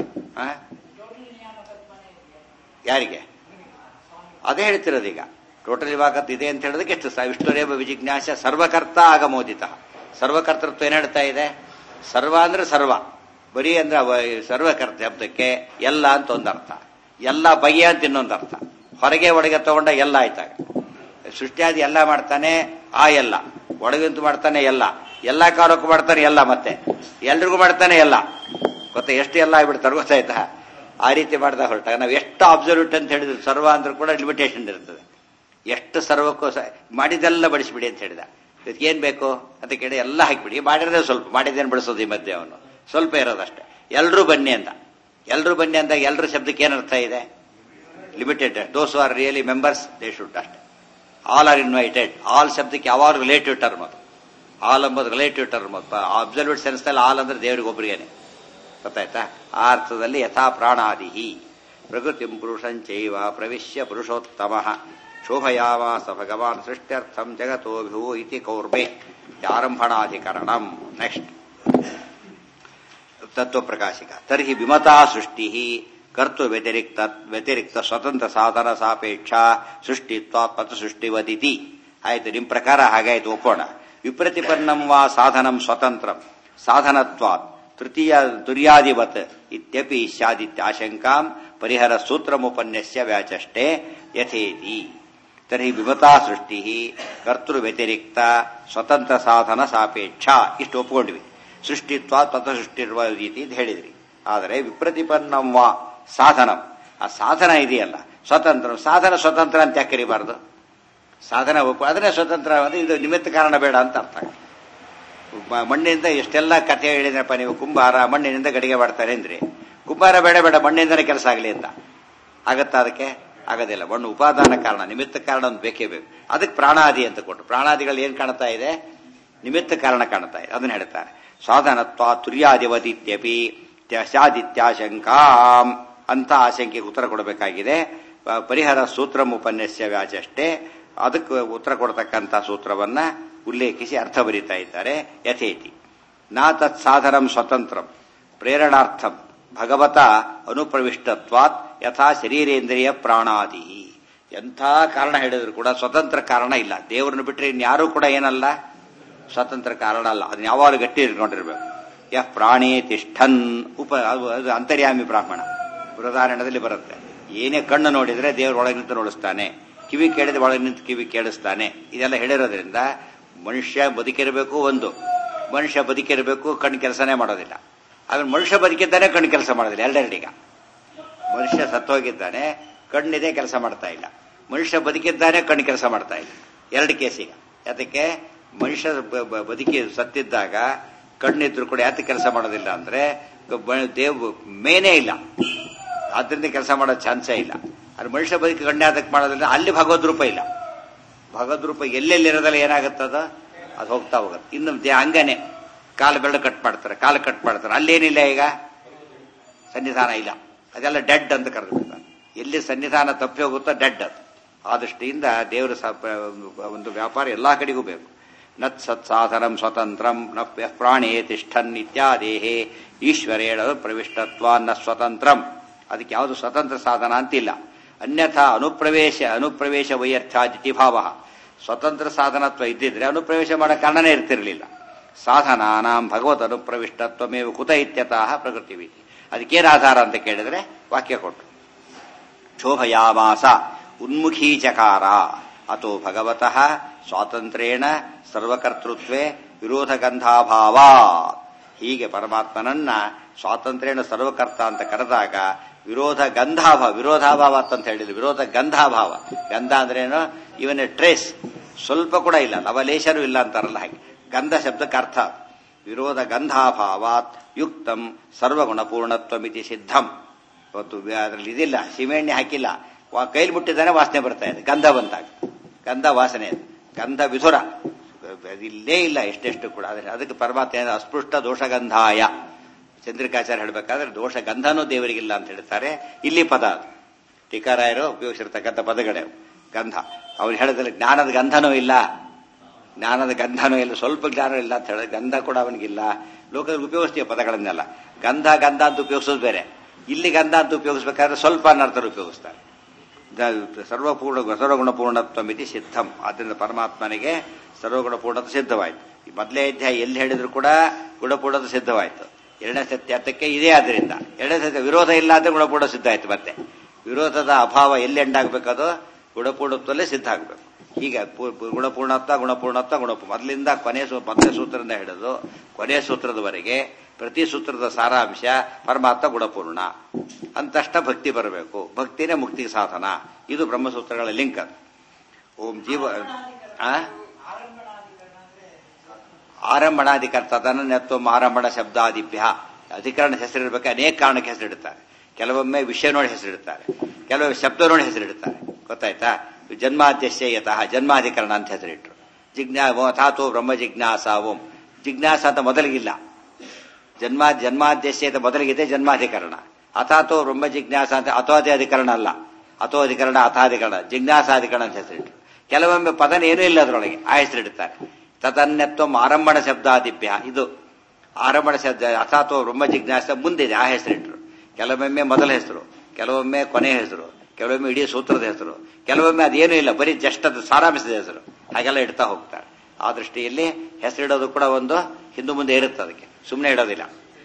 ಯಾರಿಗೆ ಅದೇ ಹೇಳ್ತಿರೋದು ಈಗ ಟೋಟಲ್ ನಿಯಾಮಕತ್ವ ಇದೆ ಅಂತ ಹೇಳೋದಕ್ಕೆ ಎಷ್ಟು ವಿಷ್ಣುರೇವ ವಿಜಿಜ್ಞಾಸ ಸರ್ವಕರ್ತ ಆಗಮೋದಿತ ಸರ್ವಕರ್ತೃತ್ವ ಏನ್ ಹೇಳ್ತಾ ಇದೆ ಸರ್ವ ಅಂದ್ರೆ ಸರ್ವ ಬರೀ ಅಂದ್ರೆ ಸರ್ವಕರ್ತ ಶಬ್ದಕ್ಕೆ ಎಲ್ಲ ಅಂತ ಒಂದು ಅರ್ಥ ಎಲ್ಲ ಬಗೆಯ ಅಂತ ಇನ್ನೊಂದು ಅರ್ಥ ಹೊರಗೆ ಒಳಗೆ ತಗೊಂಡ ಎಲ್ಲ ಆಯ್ತಾಗ ಸೃಷ್ಟಿಯಾದಿ ಎಲ್ಲ ಮಾಡ್ತಾನೆ ಆ ಎಲ್ಲ ಒಳಗಂತೂ ಮಾಡ್ತಾನೆ ಎಲ್ಲ ಎಲ್ಲ ಕಾಲಕ್ಕೂ ಮಾಡ್ತಾನೆ ಎಲ್ಲ ಮತ್ತೆ ಎಲ್ರಿಗೂ ಮಾಡ್ತಾನೆ ಎಲ್ಲ ಗೊತ್ತಾ ಎಷ್ಟು ಎಲ್ಲ ಆಗ್ಬಿಡ್ತಾರೆ ಗೊತ್ತಾಯ್ತಾ ಆ ರೀತಿ ಮಾಡ್ದ ಹೊರಟಾಗ ನಾವು ಎಷ್ಟು ಅಬ್ಸರ್ವ್ಯೂಟ್ ಅಂತ ಹೇಳಿದ್ರು ಸರ್ವ ಅಂದ್ರೂ ಕೂಡ ಲಿಮಿಟೇಷನ್ ಇರ್ತದೆ ಎಷ್ಟು ಸರ್ವಕ್ಕೂ ಮಾಡಿದೆಲ್ಲ ಬಡಿಸ್ಬಿಡಿ ಅಂತ ಹೇಳಿದ ಇದಕ್ಕೆ ಏನ್ ಬೇಕು ಅಂತ ಕೇಳಿ ಎಲ್ಲ ಹಾಕಿಬಿಡಿ ಮಾಡಿರೋದೇ ಸ್ವಲ್ಪ ಮಾಡಿದ್ದೇನು ಬೆಳೆಸೋದು ಈ ಮಧ್ಯೆ ಅವನು ಸ್ವಲ್ಪ ಇರೋದಷ್ಟೇ ಎಲ್ರೂ ಬನ್ನಿ ಅಂತ ಎಲ್ರೂ ಬನ್ನಿ ಅಂದಾಗ ಎಲ್ರ ಶಬ್ದಕ್ಕೆ ಏನು ಅರ್ಥ ಇದೆ limited those are really members they should ಅಷ್ಟೇ ಆಲ್ ಆರ್ ಇನ್ವೈಟೆಡ್ ಆಲ್ ಶಬ್ದಕ್ಕೆ ಯಾವಾಗ ರಿಲೇಟಿವ್ ಟರ್ಮ್ ಅದು ಆಲ್ ಎಂಬುದು ರಿಲೇಟಿವ್ ಟರ್ಮ್ ಅಬ್ಸಲ್ಯೂಟ್ ಸೆನ್ಸ್ನಲ್ಲಿ ಆಲ್ ಅಂದ್ರೆ ದೇವರಿಗೆ ಒಬ್ಬರಿಗೇನೆ ಗೊತ್ತಾಯ್ತಾ ಆ ಅರ್ಥದಲ್ಲಿ ಯಥಾ ಪ್ರಾಣಾದಿಹಿ ಪ್ರಕೃತಿ ಪುರುಷಂಚೈವ ಪ್ರವಿಶ್ಯ ಪುರುಷೋತ್ತಮ ಶೋಭಯಾವಾಸ ಭಗವಾನ್ ಸೃಷ್ಟ್ಯರ್ಥಂ ಜಗತೋಭ್ಯೂ ಇತಿ ಕೌರ್ಬೆ ಆರಂಭಣಾಧಿಕರಣಂ ನೆಕ್ಸ್ಟ್ ತತ್ವಪ್ರಕಾಶಿಕ ತರ್ಹಿ ವಿಮತಾ ಸೃಷ್ಟಿ ಕರ್ತು ವ್ಯತಿರಿಕ್ತ ವ್ಯತಿರಿಕ್ತ ಸ್ವತಂತ್ರ ಸಾಧನ ಸಾಪೇಕ್ಷ ಸೃಷ್ಟಿತ್ವ ಪಥ ಸೃಷ್ಟಿವದಿತಿ ಆಯ್ತು ನಿಮ್ ಪ್ರಕಾರ ಹಾಗಾಯ್ತು ಒಪ್ಪೋಣ ವಿಪ್ರತಿಪನ್ನಂ ವಾ ಸಾಧನಂ ಸ್ವತಂತ್ರ ಸಾಧನತ್ವಾತ್ ತೃತೀಯ ತುರ್ಯಾದಿವತ್ ಇತ್ಯಪಿ ಸ್ಯಾದಿತ್ಯಾಶಂಕಾಂ ಪರಿಹರ ಸೂತ್ರಮುಪನ್ಯಸ್ಯ ವ್ಯಾಚಷ್ಟೇ ಯಥೇತಿ ತರ್ಹಿ ವಿಮತಾ ಸೃಷ್ಟಿ ಕರ್ತೃ ವ್ಯತಿರಿಕ್ತ ಸ್ವತಂತ್ರ ಸಾಧನ ಸಾಪೇಕ್ಷ ಇಷ್ಟು ಒಪ್ಕೊಂಡ್ವಿ ಸೃಷ್ಟಿತ್ವ ತತ ಸೃಷ್ಟಿರುವ ರೀತಿ ಅಂತ ಹೇಳಿದ್ರಿ ಆದರೆ ವಿಪ್ರತಿಪನ್ನಂ ವಾ ಸಾಧನಂ ಆ ಸಾಧನ ಇದೆಯಲ್ಲ ಸ್ವತಂತ್ರ ಸಾಧನ ಸ್ವತಂತ್ರ ಅಂತ ಯಾಕೆ ಕರಿಬಾರ್ದು ಸಾಧನ ಒಪ್ಪ ಅದನ್ನೇ ಸ್ವತಂತ್ರ ಅಂದ್ರೆ ಇದು ನಿಮಿತ್ತ ಕಾರಣ ಬೇಡ ಅಂತ ಅರ್ಥ ಮ- ಮಣ್ಣಿನಿಂದ ಎಷ್ಟೆಲ್ಲ ಕಥೆ ಹೇಳಿದ್ರಪ್ಪ ನೀವು ಕುಂಬಾರ ಮಣ್ಣಿನಿಂದ ಗಡಿಗೆ ಮಾಡ್ತಾರೆ ಅಂದ್ರೆ ಕುಂಬಾರ ಬೇಡ ಬೇಡ ಮಣ್ಣಿಂದನೇ ಕೆಲಸ ಆಗಲಿ ಅಂತ ಆಗತ್ತಾ ಅದಕ್ಕೆ ಆಗೋದಿಲ್ಲ ಮಣ್ಣು ಉಪಾದಾನ ಕಾರಣ ನಿಮಿತ್ತ ಕಾರಣ ಒಂದು ಬೇಕೇ ಬೇಕು ಅದಕ್ಕೆ ಪ್ರಾಣಾದಿ ಅಂತ ಕೊಟ್ಟು ಪ್ರಾಣಾದಿಗಳು ಏನ್ ಕಾಣ್ತಾ ಇದೆ ನಿಮಿತ್ತ ಕಾರಣ ಕಾಣ್ತಾ ಇದೆ ಅದನ್ನ ಹೇಳ್ತಾರೆ ಸಾಧನತ್ವ ತುರ್ಯಾದಿವದಿತ್ಯಪಿ ಸ್ಯಾದಿತ್ಯಾಶಂಕಾಂ ಅಂತ ಆಶಂಕೆಗೆ ಉತ್ತರ ಕೊಡಬೇಕಾಗಿದೆ ಪ- ಪರಿಹಾರ ಸೂತ್ರ ಉಪನ್ಯಾಸ ವ್ಯಾಚಷ್ಟೇ ಅದಕ್ಕೆ ಉತ್ತರ ಕೊಡತಕ್ಕಂಥ ಸೂತ್ರವನ್ನ ಉಲ್ಲೇಖಿಸಿ ಅರ್ಥ ಬರೀತಾ ಇದ್ದಾರೆ ಯಥೇತಿ ನಾ ತತ್ ಸಾಧನಂ ಸ್ವತಂತ್ರಂ ಪ್ರೇರಣಾರ್ಥಂ ಭಗವತ ಅನುಪ್ರವಿಷ್ಟತ್ವಾತ್ ಯಥಾ ಶರೀರೇಂದ್ರಿಯ ಪ್ರಾಣಾದಿ ಎಂಥ ಕಾರಣ ಹೇಳಿದ್ರು ಕೂಡ ಸ್ವತಂತ್ರ ಕಾರಣ ಇಲ್ಲ ದೇವರನ್ನು ಬಿಟ್ಟರೆ ಇನ್ಯಾರೂ ಕೂಡ ಏನಲ್ಲ ಸ್ವತಂತ್ರ ಕಾರಣ ಅಲ್ಲ ಅದನ್ನ ಯಾವಾಗಲೂ ಗಟ್ಟಿ ಇಟ್ಕೊಂಡಿರ್ಬೇಕು ಯಹ್ ಪ್ರಾಣೇ ತಿಷ್ಠನ್ ಉಪ ಅದು ಅದು ಅಂತರ್ಯಾಮಿ ಬ್ರಾಹ್ಮಣ ಬೃಹದಾರಣ್ಯದಲ್ಲಿ ಬರುತ್ತೆ ಏನೇ ಕಣ್ಣು ನೋಡಿದ್ರೆ ದೇವ್ರ ಒಳಗೆ ನಿಂತು ನೋಡಿಸ್ತಾನೆ ಕಿವಿ ಕೇಳಿದ್ರೆ ಒಳಗೆ ನಿಂತು ಕಿವಿ ಕೇಳಿಸ್ತಾನೆ ಇದೆಲ್ಲ ಹೇಳಿರೋದ್ರಿಂದ ಮನುಷ್ಯ ಬದುಕಿರಬೇಕು ಒಂದು ಮನುಷ್ಯ ಬದುಕಿರಬೇಕು ಕಣ್ಣು ಕೆಲಸನೇ ಮಾಡೋದಿಲ್ಲ ಆದ್ರೆ ಮನುಷ್ಯ ಬದುಕಿದ್ದಾನೆ ಕಣ್ಣು ಕೆಲಸ ಮಾಡೋದಿಲ್ಲ ಎರಡೆರಡೀಗ ಮನುಷ್ಯ ಸತ್ತೋಗಿದ್ದಾನೆ ಕಣ್ಣಿದೆ ಕೆಲಸ ಮಾಡ್ತಾ ಇಲ್ಲ ಮನುಷ್ಯ ಬದುಕಿದ್ದಾನೆ ಕಣ್ಣು ಕೆಲಸ ಮಾಡ್ತಾ ಇಲ್ಲ ಎರಡು ಕೇಸ್ ಈಗ ಯಾತಕ್ಕೆ ಮನುಷ್ಯ ಬ- ಬ- ಬದುಕಿ ಸತ್ತಿದ್ದಾಗ ಕಣ್ಣಿದ್ರು ಕೂಡ ಯಾತ ಕೆಲಸ ಮಾಡೋದಿಲ್ಲ ಅಂದ್ರೆ ಬ- ದೇವ್ ಮೇನೇ ಇಲ್ಲ ಆದ್ರಿಂದ ಕೆಲಸ ಮಾಡೋ ಚಾನ್ಸೇ ಇಲ್ಲ ಅದು ಮನುಷ್ಯ ಬದುಕಿ ಕಣ್ಣೆ ಅದಕ್ಕೆ ಮಾಡೋದಿಲ್ಲ ಅಲ್ಲಿ ಭಗವದ್ ರೂಪ ಇಲ್ಲ ಭಗವದ್ ರೂಪ ಎಲ್ಲೆಲ್ಲಿ ಇರೋದಲ್ಲ ಏನಾಗುತ್ತದ ಅದು ಹೋಗ್ತಾ ಹೋಗುತ್ತೆ ಇನ್ನು ದೇ ಹಂಗನೆ ಕಾಲು ಬೆರಳು ಕಟ್ ಮಾಡ್ತಾರೆ ಕಾಲು ಕಟ್ ಮಾಡ್ತಾರೆ ಅಲ್ಲೇನಿಲ್ಲ ಈಗ ಸನ್ನಿಧಾನ ಇಲ್ಲ ಅದೆಲ್ಲ ಡೆಡ್ ಅಂತ ಕರೆದಿರ್ತಾರೆ ಎಲ್ಲಿ ಸನ್ನಿಧಾನ ತಪ್ಪಿ ಹೋಗುತ್ತೋ ಡೆಡ್ ಅದು ಆ ದೃಷ್ಟಿಯಿಂದ ದೇವರ ಸ- ಒಂದು ವ್ಯಾಪಾರ ಎಲ್ಲಾ ಕಡೆಗೂ ಬೇಕು ನತ್ ಸತ್ ಸಾಧನಂ ಸ್ವತಂತ್ರಂ ನ ಪ್ಯ- ಪ್ರಾಣೇ ತಿಷ್ಠನ್ ಇತ್ಯಾದೇಹೇ ಈಶ್ವರೇಣ ಪ್ರವಿಷ್ಟತ್ವ ನ ಸ್ವತಂತ್ರಂ ಅದಕ್ಕೆ ಯಾವುದು ಸ್ವತಂತ್ರ ಸಾಧನ ಅಂತಿಲ್ಲ ಅನ್ಯಥಾ ಅನುಪ್ರವೇಶ ಅನುಪ್ರವೇಶ ವೈಯರ್ಥಾದಿತಿ ಭಾವ ಸ್ವತಂತ್ರ ಸಾಧನತ್ವ ಇದ್ದಿದ್ರೆ ಅನುಪ್ರವೇಶ ಮಾಡೋ ಕಾರಣನೇ ಇರ್ತಿರ್ಲಿಲ್ಲ ಸಾಧನಾನಾಂ ಭಗವತ್ ಅನುಪ್ರವಿಷ್ಟತ್ವಮೇವ ಕುತ ಇತ್ಯತಃ ಪ್ರಕೃತಿವಿಧಿ ಅದಕ್ಕೇನು ಆಧಾರ ಅಂತ ಕೇಳಿದ್ರೆ ವಾಕ್ಯ ಕೊಟ್ಟು ಶೋಭಯಾಮಾಸ ಉನ್ಮುಖೀಚಕಾರ ಅಥೋ ಭಗವತಃ ಸ್ವಾತಂತ್ರ್ಯೇಣ ಸರ್ವಕರ್ತೃತ್ವೇ ವಿರೋಧ ಗಂಧಾಭಾವ ಹೀಗೆ ಪರಮಾತ್ಮನನ್ನ ಸ್ವಾತಂತ್ರ್ಯೇಣ ಸರ್ವಕರ್ತ ಅಂತ ಕರೆದಾಗ ವಿರೋಧ ಗಂಧಾಭಾವ ವಿರೋಧಾಭಾವ ಅಂತ ಹೇಳಿದ್ರು ವಿರೋಧ ಗಂಧಾಭಾವ ಗಂಧ ಅಂದ್ರೇನು ಇವನ್ ಟ್ರೇಸ್ ಸ್ವಲ್ಪ ಕೂಡ ಇಲ್ಲ ಲವಲೇಶನೂ ಇಲ್ಲ ಅಂತಾರಲ್ಲ ಹಾಗೆ ಗಂಧ ಶಬ್ದಕ್ಕೆ ಅರ್ಥ ವಿರೋಧ ಗಂಧಾಭಾವಾತ್ ಯುಕ್ತಂ ಸರ್ವಗುಣಪೂರ್ಣತ್ವಮಿತಿ ಸಿದ್ಧಂ ಇವತ್ತು ಅದರಲ್ಲಿ ಇದಿಲ್ಲ ಸೀಮೆಎಣ್ಣೆ ಹಾಕಿಲ್ಲ ವಾ- ಕೈಲಿ ಮುಟ್ಟಿದ್ದಾನೆ ವಾಸನೆ ಬರ್ತಾ ಇದೆ ಗಂಧ ಬಂದಾಗ ಗಂಧ ವಾಸನೆ ಅದು ಗಂಧ ವಿಧುರ ಇಲ್ಲೇ ಇಲ್ಲ ಎಷ್ಟೆಷ್ಟು ಕೂಡ ಆದರೆ ಅದಕ್ಕೆ ಪರಮಾತ್ಮ ಏನು ಅಸ್ಪೃಷ್ಟ ದೋಷಗಂಧಾಯ ಚಂದ್ರಿಕಾಚಾರ್ಯ ಹೇಳಬೇಕಾದ್ರೆ ದೋಷ ಗಂಧನೂ ದೇವರಿಗಿಲ್ಲ ಅಂತ ಹೇಳ್ತಾರೆ ಇಲ್ಲಿ ಪದ ಅದು ಟೀಕಾರಾಯರು ಉಪಯೋಗಿಸಿರ್ತಕ್ಕಂಥ ಪದಗಳೇ ಅವು. ಗಂಧ ಅವ್ರು ಹೇಳಿದ್ರೆ ಜ್ಞಾನದ ಗಂಧನೂ ಇಲ್ಲ ಜ್ಞಾನದ ಗಂಧನೂ ಇಲ್ಲ ಸ್ವಲ್ಪ ಜ್ಞಾನ ಇಲ್ಲ ಅಂತ ಹೇಳಿದ್ರೆ ಗಂಧ ಕೂಡ ಅವನಿಗಿಲ್ಲ ಲೋಕದಲ್ಲಿ ಉಪಯೋಗಿಸ್ತೀವಿ ಪದಗಳನ್ನೆಲ್ಲ ಗಂಧ ಗಂಧ ಅಂತ ಉಪಯೋಗಿಸೋದು ಬೇರೆ ಇಲ್ಲಿ ಗಂಧ ಅಂತ ಉಪಯೋಗಿಸ್ಬೇಕಾದ್ರೆ ಸ್ವಲ್ಪ ಅನ್ನರ್ಥರು ಉಪಯೋಗಿಸ್ತಾರೆ ದ- ಸರ್ವಪೂರ್ಣ ಸರ್ವಗುಣಪೂರ್ಣತ್ವ ಮಿತಿ ಸಿದ್ಧಂ ಆದ್ದರಿಂದ ಪರಮಾತ್ಮನಿಗೆ ಸರ್ವಗುಣಪೂರ್ಣತ್ವ ಸಿದ್ಧವಾಯಿತು ಈ ಮೊದಲೇ ಅಧ್ಯಾಯ ಎಲ್ಲಿ ಹೇಳಿದ್ರು ಕೂಡ ಗುಣಪೂರ್ಣತ್ವ ಸಿದ್ಧವಾಯಿತು ಎರಡನೇ ಸತ್ಯಾರ್ಥಕ್ಕೆ ಇದೇ ಆದ್ರಿಂದ ಎರಡನೇ ಸತ್ಯ ವಿರೋಧ ಇಲ್ಲ ಅಂದ್ರೆ ಗುಣಪೂರ್ಣ ಸಿದ್ಧ ಆಯ್ತು ಮತ್ತೆ ವಿರೋಧದ ಅಭಾವ ಎಲ್ಲಿ ಎಂಡಾಗಬೇಕದು ಗುಣಪೂರ್ಣತ್ವಲ್ಲೇ ಸಿದ್ಧ ಆಗಬೇಕು ಹೀಗೆ ಪೂ- ಪೂ- ಗುಣಪೂರ್ಣತ್ವ ಗುಣಪೂರ್ಣತ್ವ ಗುಣಪೂರ್ಣ ಮೊದಲಿಂದ ಕೊನೆ ಸೂ- ಮೊದಲನೇ ಸೂತ್ರದಿಂದ ಹಿಡಿದು ಕೊನೆಯ ಸೂತ್ರದವರೆಗೆ ಪ್ರತಿ ಸೂತ್ರದ ಸಾರಾಂಶ ಪರಮಾತ್ಮ ಗುಣಪೂರ್ಣ ಅಂತಷ್ಟ ಭಕ್ತಿ ಬರಬೇಕು ಭಕ್ತಿನೇ ಮುಕ್ತಿಗೆ ಸಾಧನ ಇದು ಬ್ರಹ್ಮಸೂತ್ರಗಳ ಲಿಂಕ್ ಅದು ಓಂ ಜೀವ ಆ? ಆರಂಭಣಾಧಿಕರಣ ತದನತ್ವ ಆರಂಭಣ ಶಬ್ದಾದಿಭ್ಯ ಅಧಿಕರಣ ಹೆಸರಿರ್ಬೇಕು ಅನೇಕ ಕಾರಣಕ್ಕೆ ಹೆಸರಿಡುತ್ತಾರೆ ಕೆಲವೊಮ್ಮೆ ವಿಷಯ ನೋಡಿ ಹೆಸರಿಡುತ್ತಾರೆ ಕೆಲವೊಮ್ಮೆ ಶಬ್ದ ನೋಡಿ ಹೆಸರಿಡುತ್ತಾರೆ ಗೊತ್ತಾಯ್ತಾ ಜನ್ಮಾದ್ಯಶ್ಯ ಯತಃ ಜನ್ಮಾಧಿಕರಣ ಅಂತ ಹೆಸರಿಟ್ರು ಜಿಜ್ಞಾ ಅಥಾತೋ ಬ್ರಹ್ಮ ಜಿಜ್ಞಾಸ ಓಂ ಜಿಜ್ಞಾಸ ಅಂತ ಮೊದಲಿಗಿಲ್ಲ ಜನ್ಮ ಜನ್ಮಾದ್ಯಶ್ಯ ಮೊದಲಿಗಿದೆ ಜನ್ಮಾಧಿಕರಣ ಅಥಾತೋ ಬ್ರಹ್ಮ ಜಿಜ್ಞಾಸ ಅಂತ ಅಥೋದಿ ಅಧಿಕರಣ ಅಲ್ಲ ಅಥೋ ಅಧಿಕರಣ ಅಥಾಧಿಕರಣ ಜಿಜ್ಞಾಸಾಧಿಕರಣ ಅಂತ ಹೆಸರಿಟ್ರು ಕೆಲವೊಮ್ಮೆ ಪದನ ಏನೂ ಇಲ್ಲ ಅದರೊಳಗೆ ಆ ಹೆಸರಿಡುತ್ತಾರೆ ತದನ್ಯತ್ವ ಆರಂಭಣ ಶಬ್ದಾದಿಭ್ಯ ಇದು ಆರಂಭಣ ಶಬ್ದ ಅಥಾತೋ ಬ್ರಹ್ಮ ಜಿಜ್ಞಾಸ ಮುಂದಿದೆ ಆ ಹೆಸರಿಟ್ರು ಕೆಲವೊಮ್ಮೆ ಮೊದಲ ಹೆಸರು ಕೆಲವೊಮ್ಮೆ ಕೊನೆ ಹೆಸರು ಕೆಲವೊಮ್ಮೆ ಇಡೀ ಸೂತ್ರದ ಹೆಸರು ಕೆಲವೊಮ್ಮೆ ಅದೇನೂ ಇಲ್ಲ ಬರೀ ಜಸ್ಟ್ ಅದು ಸಾರಾಂಶದ ಹೆಸರು ಹಾಗೆಲ್ಲ ಇಡ್ತಾ ಹೋಗ್ತಾರೆ ಆ ದೃಷ್ಟಿಯಲ್ಲಿ ಹೆಸರಿಡೋದು ಕೂಡ ಒಂದು ಹಿಂದು ಮುಂದೆ ಇರುತ್ತೆ ಅದಕ್ಕೆ ಸುಮ್ಮನೆ ಇಡೋದಿಲ್ಲ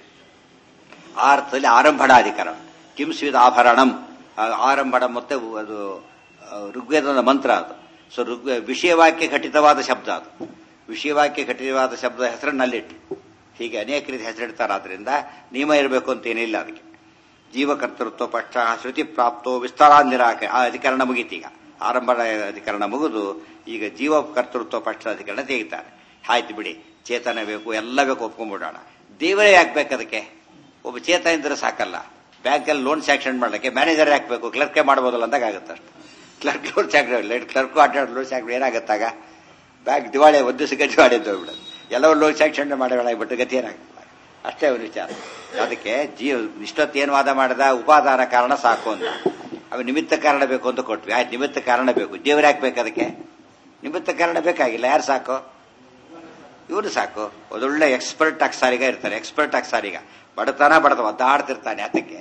ಆ ಅರ್ಥದಲ್ಲಿ ಆರಂಭಣಾಧಿಕರಣ ಕಿಂಸ್ವಿದ ಆಭರಣಂ ಆ ಆರಂಭಣ ಮತ್ತೆ ಅದು ಆ, ಋಗ್ವೇದದ ಮಂತ್ರ ಅದು ಸೊ ಋಗ್ ವಿಷಯವಾಕ್ಯ ಘಟಿತವಾದ ಶಬ್ದ ಅದು ವಿಷಯವಾಕ್ಯ ಘಟಿತವಾದ ಶಬ್ದ ಹೆಸರನ್ನಲ್ಲಿಟ್ಟು ಹೀಗೆ ಅನೇಕ ರೀತಿ ಹೆಸರಿಡ್ತಾರಾದ್ರಿಂದ ನಿಯಮ ಇರಬೇಕು ಅಂತ ಏನಿಲ್ಲ ಅದಕ್ಕೆ ಜೀವಕರ್ತೃತ್ವ ಪಕ್ಷ ಶ್ರುತಿ ಪ್ರಾಪ್ತೋ ವಿಸ್ತಾರಾಂದಿರಾಕ ಆ ಅಧಿಕರಣ ಮುಗೀತೀಗ ಆರಂಭ ಅಧಿಕರಣ ಮುಗಿದು ಈಗ ಜೀವ ಕರ್ತೃತ್ವ ಪಕ್ಷ ಅಧಿಕರಣ ತೆಗಿತಾರೆ ಆಯ್ತು ಬಿಡಿ ಚೇತನ ಬೇಕು ಎಲ್ಲ ಬೇಕು ಒಪ್ಕೊಂಡ್ಬಿಡೋಣ ದೇವರೇ ಯಾಕೆ ಬೇಕು ಅದಕ್ಕೆ ಒಬ್ಬ ಚೇತನ ಇದ್ರೆ ಸಾಕಲ್ಲ ಬ್ಯಾಂಕಲ್ಲಿ ಲೋನ್ ಸ್ಯಾಂಕ್ಷನ್ ಮಾಡ್ಲಿಕ್ಕೆ ಮ್ಯಾನೇಜರ್ ಹಾಕ್ಬೇಕು ಕ್ಲರ್ಕೇ ಮಾಡ್ಬೋದಲ್ಲ ಅಂದಾಗ ಆಗುತ್ತೆ ಅಷ್ಟು ಕ್ಲರ್ಕ್ ಲೋನ್ ಸ್ಯಾಂಕ್ಷನ್ ಕ್ಲರ್ಕು ಅಡ್ಡಾಡ್ ಲೋನ್ ಸ್ಯಾಂಕ್ಷನ್ ಏನಾಗತ್ತಾಗ ಬ್ಯಾಂಕ್ ದಿವಾಳಿ ಒಂದು ದಿವಸಕ್ಕೆ ದಿವಾಳಿ ಅಂತ ಹೋಗ್ಬಿಡೋದು ಎಲ್ಲವೂ ಲೋನ್ ಸ್ಯಾಂಕ್ಷನ್ ಮಾಡಬೇಡ ಗತಿ ಏನಾಗುತ್ತೆ ಅಷ್ಟೇ ಒಂದು ವಿಚಾರ ಅದಕ್ಕೆ ಜೀವ ಇಷ್ಟೊತ್ತೇನು ವಾದ ಮಾಡಿದ ಉಪಾದಾನ ಕಾರಣ ಸಾಕು ಅಂತ ಅವ ನಿಮಿತ್ತ ಕಾರಣ ಬೇಕು ಅಂತ ಕೊಟ್ವಿ ಆಯ್ತು ನಿಮಿತ್ತ ಕಾರಣ ಬೇಕು ದೇವ್ರು ಯಾಕೆ ಅದಕ್ಕೆ ನಿಮಿತ್ತ ಕಾರಣ ಬೇಕಾಗಿಲ್ಲ ಯಾರು ಸಾಕು ಇವರು ಸಾಕು ಒಳ್ಳೆ ಎಕ್ಸ್ಪರ್ಟ್ ಅಕ್ಸಾರಿಗ ಇರ್ತಾರೆ ಎಕ್ಸ್ಪರ್ಟ್ ಅಕ್ಸಾರಿಗ ಬಡತನ ಬಡತ ಒದ್ದಾಡ್ತಿರ್ತಾನೆ ಅದಕ್ಕೆ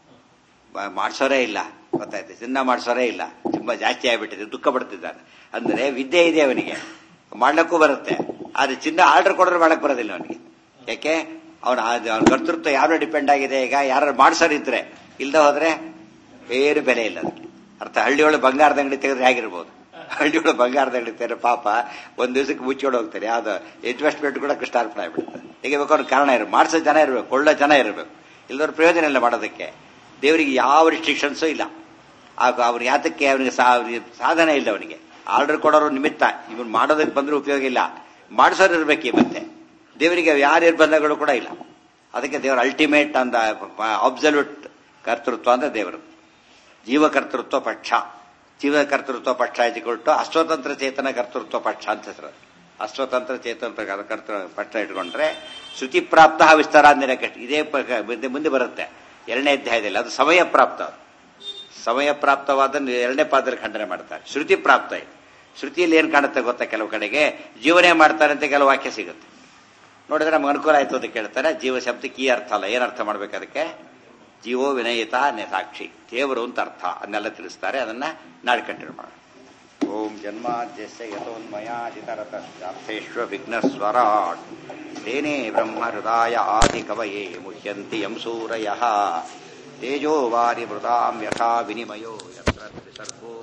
ಮಾಡಿಸೋರೇ ಇಲ್ಲ ಗೊತ್ತಾಯ್ತು ಚಿನ್ನ ಮಾಡಿಸೋರೇ ಇಲ್ಲ ತುಂಬಾ ಜಾಸ್ತಿ ಆಗ್ಬಿಟ್ಟಿದೆ ದುಃಖ ಪಡ್ತಿದ್ದಾನೆ ಅಂದ್ರೆ ವಿದ್ಯೆ ಇದೆ ಅವನಿಗೆ ಮಾಡ್ಲಿಕ್ಕೂ ಬರುತ್ತೆ ಆದ್ರೆ ಚಿನ್ನ ಆರ್ಡರ್ ಕೊಡೋರು ಮಾಡಕ್ ಬರೋದಿಲ್ಲ ಅವನಿಗೆ ಯಾಕೆ ಅವನ ಅವನ ಕರ್ತೃತ್ವ ಯಾರು ಡಿಪೆಂಡ್ ಆಗಿದೆ ಈಗ ಯಾರು ಮಾಡ್ಸೋರಿದ್ರೆ ಇಲ್ದ ಹೋದ್ರೆ ಏನು ಬೆಲೆ ಇಲ್ಲ ಅದಕ್ಕೆ ಅರ್ಥ ಹಳ್ಳಿಯೊಳಗೆ ಬಂಗಾರದ ಅಂಗಡಿ ತೆಗೆದ್ರೆ ಹೇಗಿರ್ಬೋದು ಹಳ್ಳಿಯೊಳಗೆ ಬಂಗಾರದ ಅಂಗಡಿ ತೆಗೆದ್ರೆ ಪಾಪ ಒಂದ್ ದಿವಸಕ್ಕೆ ಮುಚ್ಚಿಕೊಂಡು ಹೋಗ್ತಾರೆ ಯಾವ್ದು ಇನ್ವೆಸ್ಟ್ಮೆಂಟ್ ಕೂಡ ಕೃಷ್ಣಾರ್ಪಣೆ ಆಗ್ಬಿಡುತ್ತೆ ತೆಗಿಬೇಕು ಅವ್ರ ಕಾರಣ ಇರಬೇಕು ಮಾಡಿಸೋ ಜನ ಇರಬೇಕು ಕೊಳ್ಳೋ ಜನ ಇರಬೇಕು ಇಲ್ಲದವ್ರ ಪ್ರಯೋಜನ ಇಲ್ಲ ಮಾಡೋದಕ್ಕೆ ದೇವರಿಗೆ ಯಾವ ರಿಸ್ಟ್ರಿಕ್ಷನ್ಸು ಇಲ್ಲ ಆಗ ಅವ್ರು ಯಾತಕ್ಕೆ ಅವನಿಗೆ ಸಾಧನೆ ಇಲ್ಲ ಅವನಿಗೆ ಆರ್ಡರ್ ಕೊಡೋರು ನಿಮಿತ್ತ ಇವನ್ ಮಾಡೋದಕ್ಕೆ ಬಂದ್ರೆ ಉಪಯೋಗ ಇಲ್ಲ ಮಾಡಿಸೋರು ಇರ್ಬೇಕು ಮತ್ತೆ ದೇವರಿಗೆ ಯಾವ ನಿರ್ಬಂಧಗಳು ಕೂಡ ಇಲ್ಲ ಅದಕ್ಕೆ ದೇವರ ಅಲ್ಟಿಮೇಟ್ ಅಂದ ಅಬ್ಸಲ್ಯೂಟ್ ಕರ್ತೃತ್ವ ಅಂದ್ರೆ ದೇವರು ಜೀವಕರ್ತೃತ್ವ ಪಕ್ಷ ಜೀವಕರ್ತೃತ್ವ ಪಕ್ಷ ಇಟ್ಕೊಟ್ಟು ಅಸ್ವತಂತ್ರ ಚೇತನ ಕರ್ತೃತ್ವ ಪಕ್ಷ ಅಂತ ಹೆಸರು ಅಸ್ವತಂತ್ರ ಚೇತನ ಕರ್ತೃ ಪಕ್ಷ ಇಟ್ಕೊಂಡ್ರೆ ಶ್ರುತಿ ಪ್ರಾಪ್ತ ವಿಸ್ತಾರಾಂದಿರಕಷ್ಟು ಇದೇ ಮುಂದೆ ಮುಂದೆ ಬರುತ್ತೆ ಎರಡನೇ ಅಧ್ಯಾಯದಲ್ಲಿ ಅದು ಸಮಯ ಪ್ರಾಪ್ತ ಸಮಯ ಪ್ರಾಪ್ತವಾದ ಎರಡನೇ ಪಾದದಲ್ಲಿ ಖಂಡನೆ ಮಾಡ್ತಾರೆ ಶ್ರುತಿ ಪ್ರಾಪ್ತ ಇದೆ ಶ್ರುತಿಯಲ್ಲಿ ಏನ್ ಕಾಣುತ್ತೆ ಗೊತ್ತಾ ಕೆಲವು ಕಡೆಗೆ ಜೀವನೇ ಮಾಡ್ತಾರೆ ಅಂತ ಕೆಲವು ವಾಕ್ಯ ಸಿಗುತ್ತೆ ನೋಡಿದ್ರೆ ನಮ್ಗೆ ಅನುಕೂಲ ಆಯ್ತು ಅಂತ ಕೇಳ್ತಾರೆ ಜೀವ ಶಬ್ದಕ್ಕೆ ಈ ಅರ್ಥ ಅಲ್ಲ ಏನ್ ಅರ್ಥ ಮಾಡ್ಬೇಕು ಅದಕ್ಕೆ ಜೀವೋ ವಿನಯಿತ ಸಾಕ್ಷಿ ದೇವರು ಅಂತ ಅರ್ಥ ಅದನ್ನೆಲ್ಲ ತಿಳಿಸ್ತಾರೆ ಅದನ್ನ ನಾಳೆ ಕಂಟಿನ್ಯೂ ಮಾಡೋಣ ಓಂ ಜನ್ಮಾದ್ಯಸ್ಯ ಯಥೋನ್ಮಯಾಜಿತರತಶ್ಚಾರ್ಥೇಶ್ವ ವಿಘ್ನಸ್ವರಾಟ್ ತೇನೇ ಬ್ರಹ್ಮ ಹೃದಯ ಆದಿ ಕವಯೇ ಮುಹ್ಯಂತಿ ಯಂ ಸೂರಯಃ ತೇಜೋ ವಾರಿ ಮೃದಾಂ ಯಥಾ ವಿನಿಮಯೋ ಯತ್ರ ತ್ರಿಸರ್ಗೋ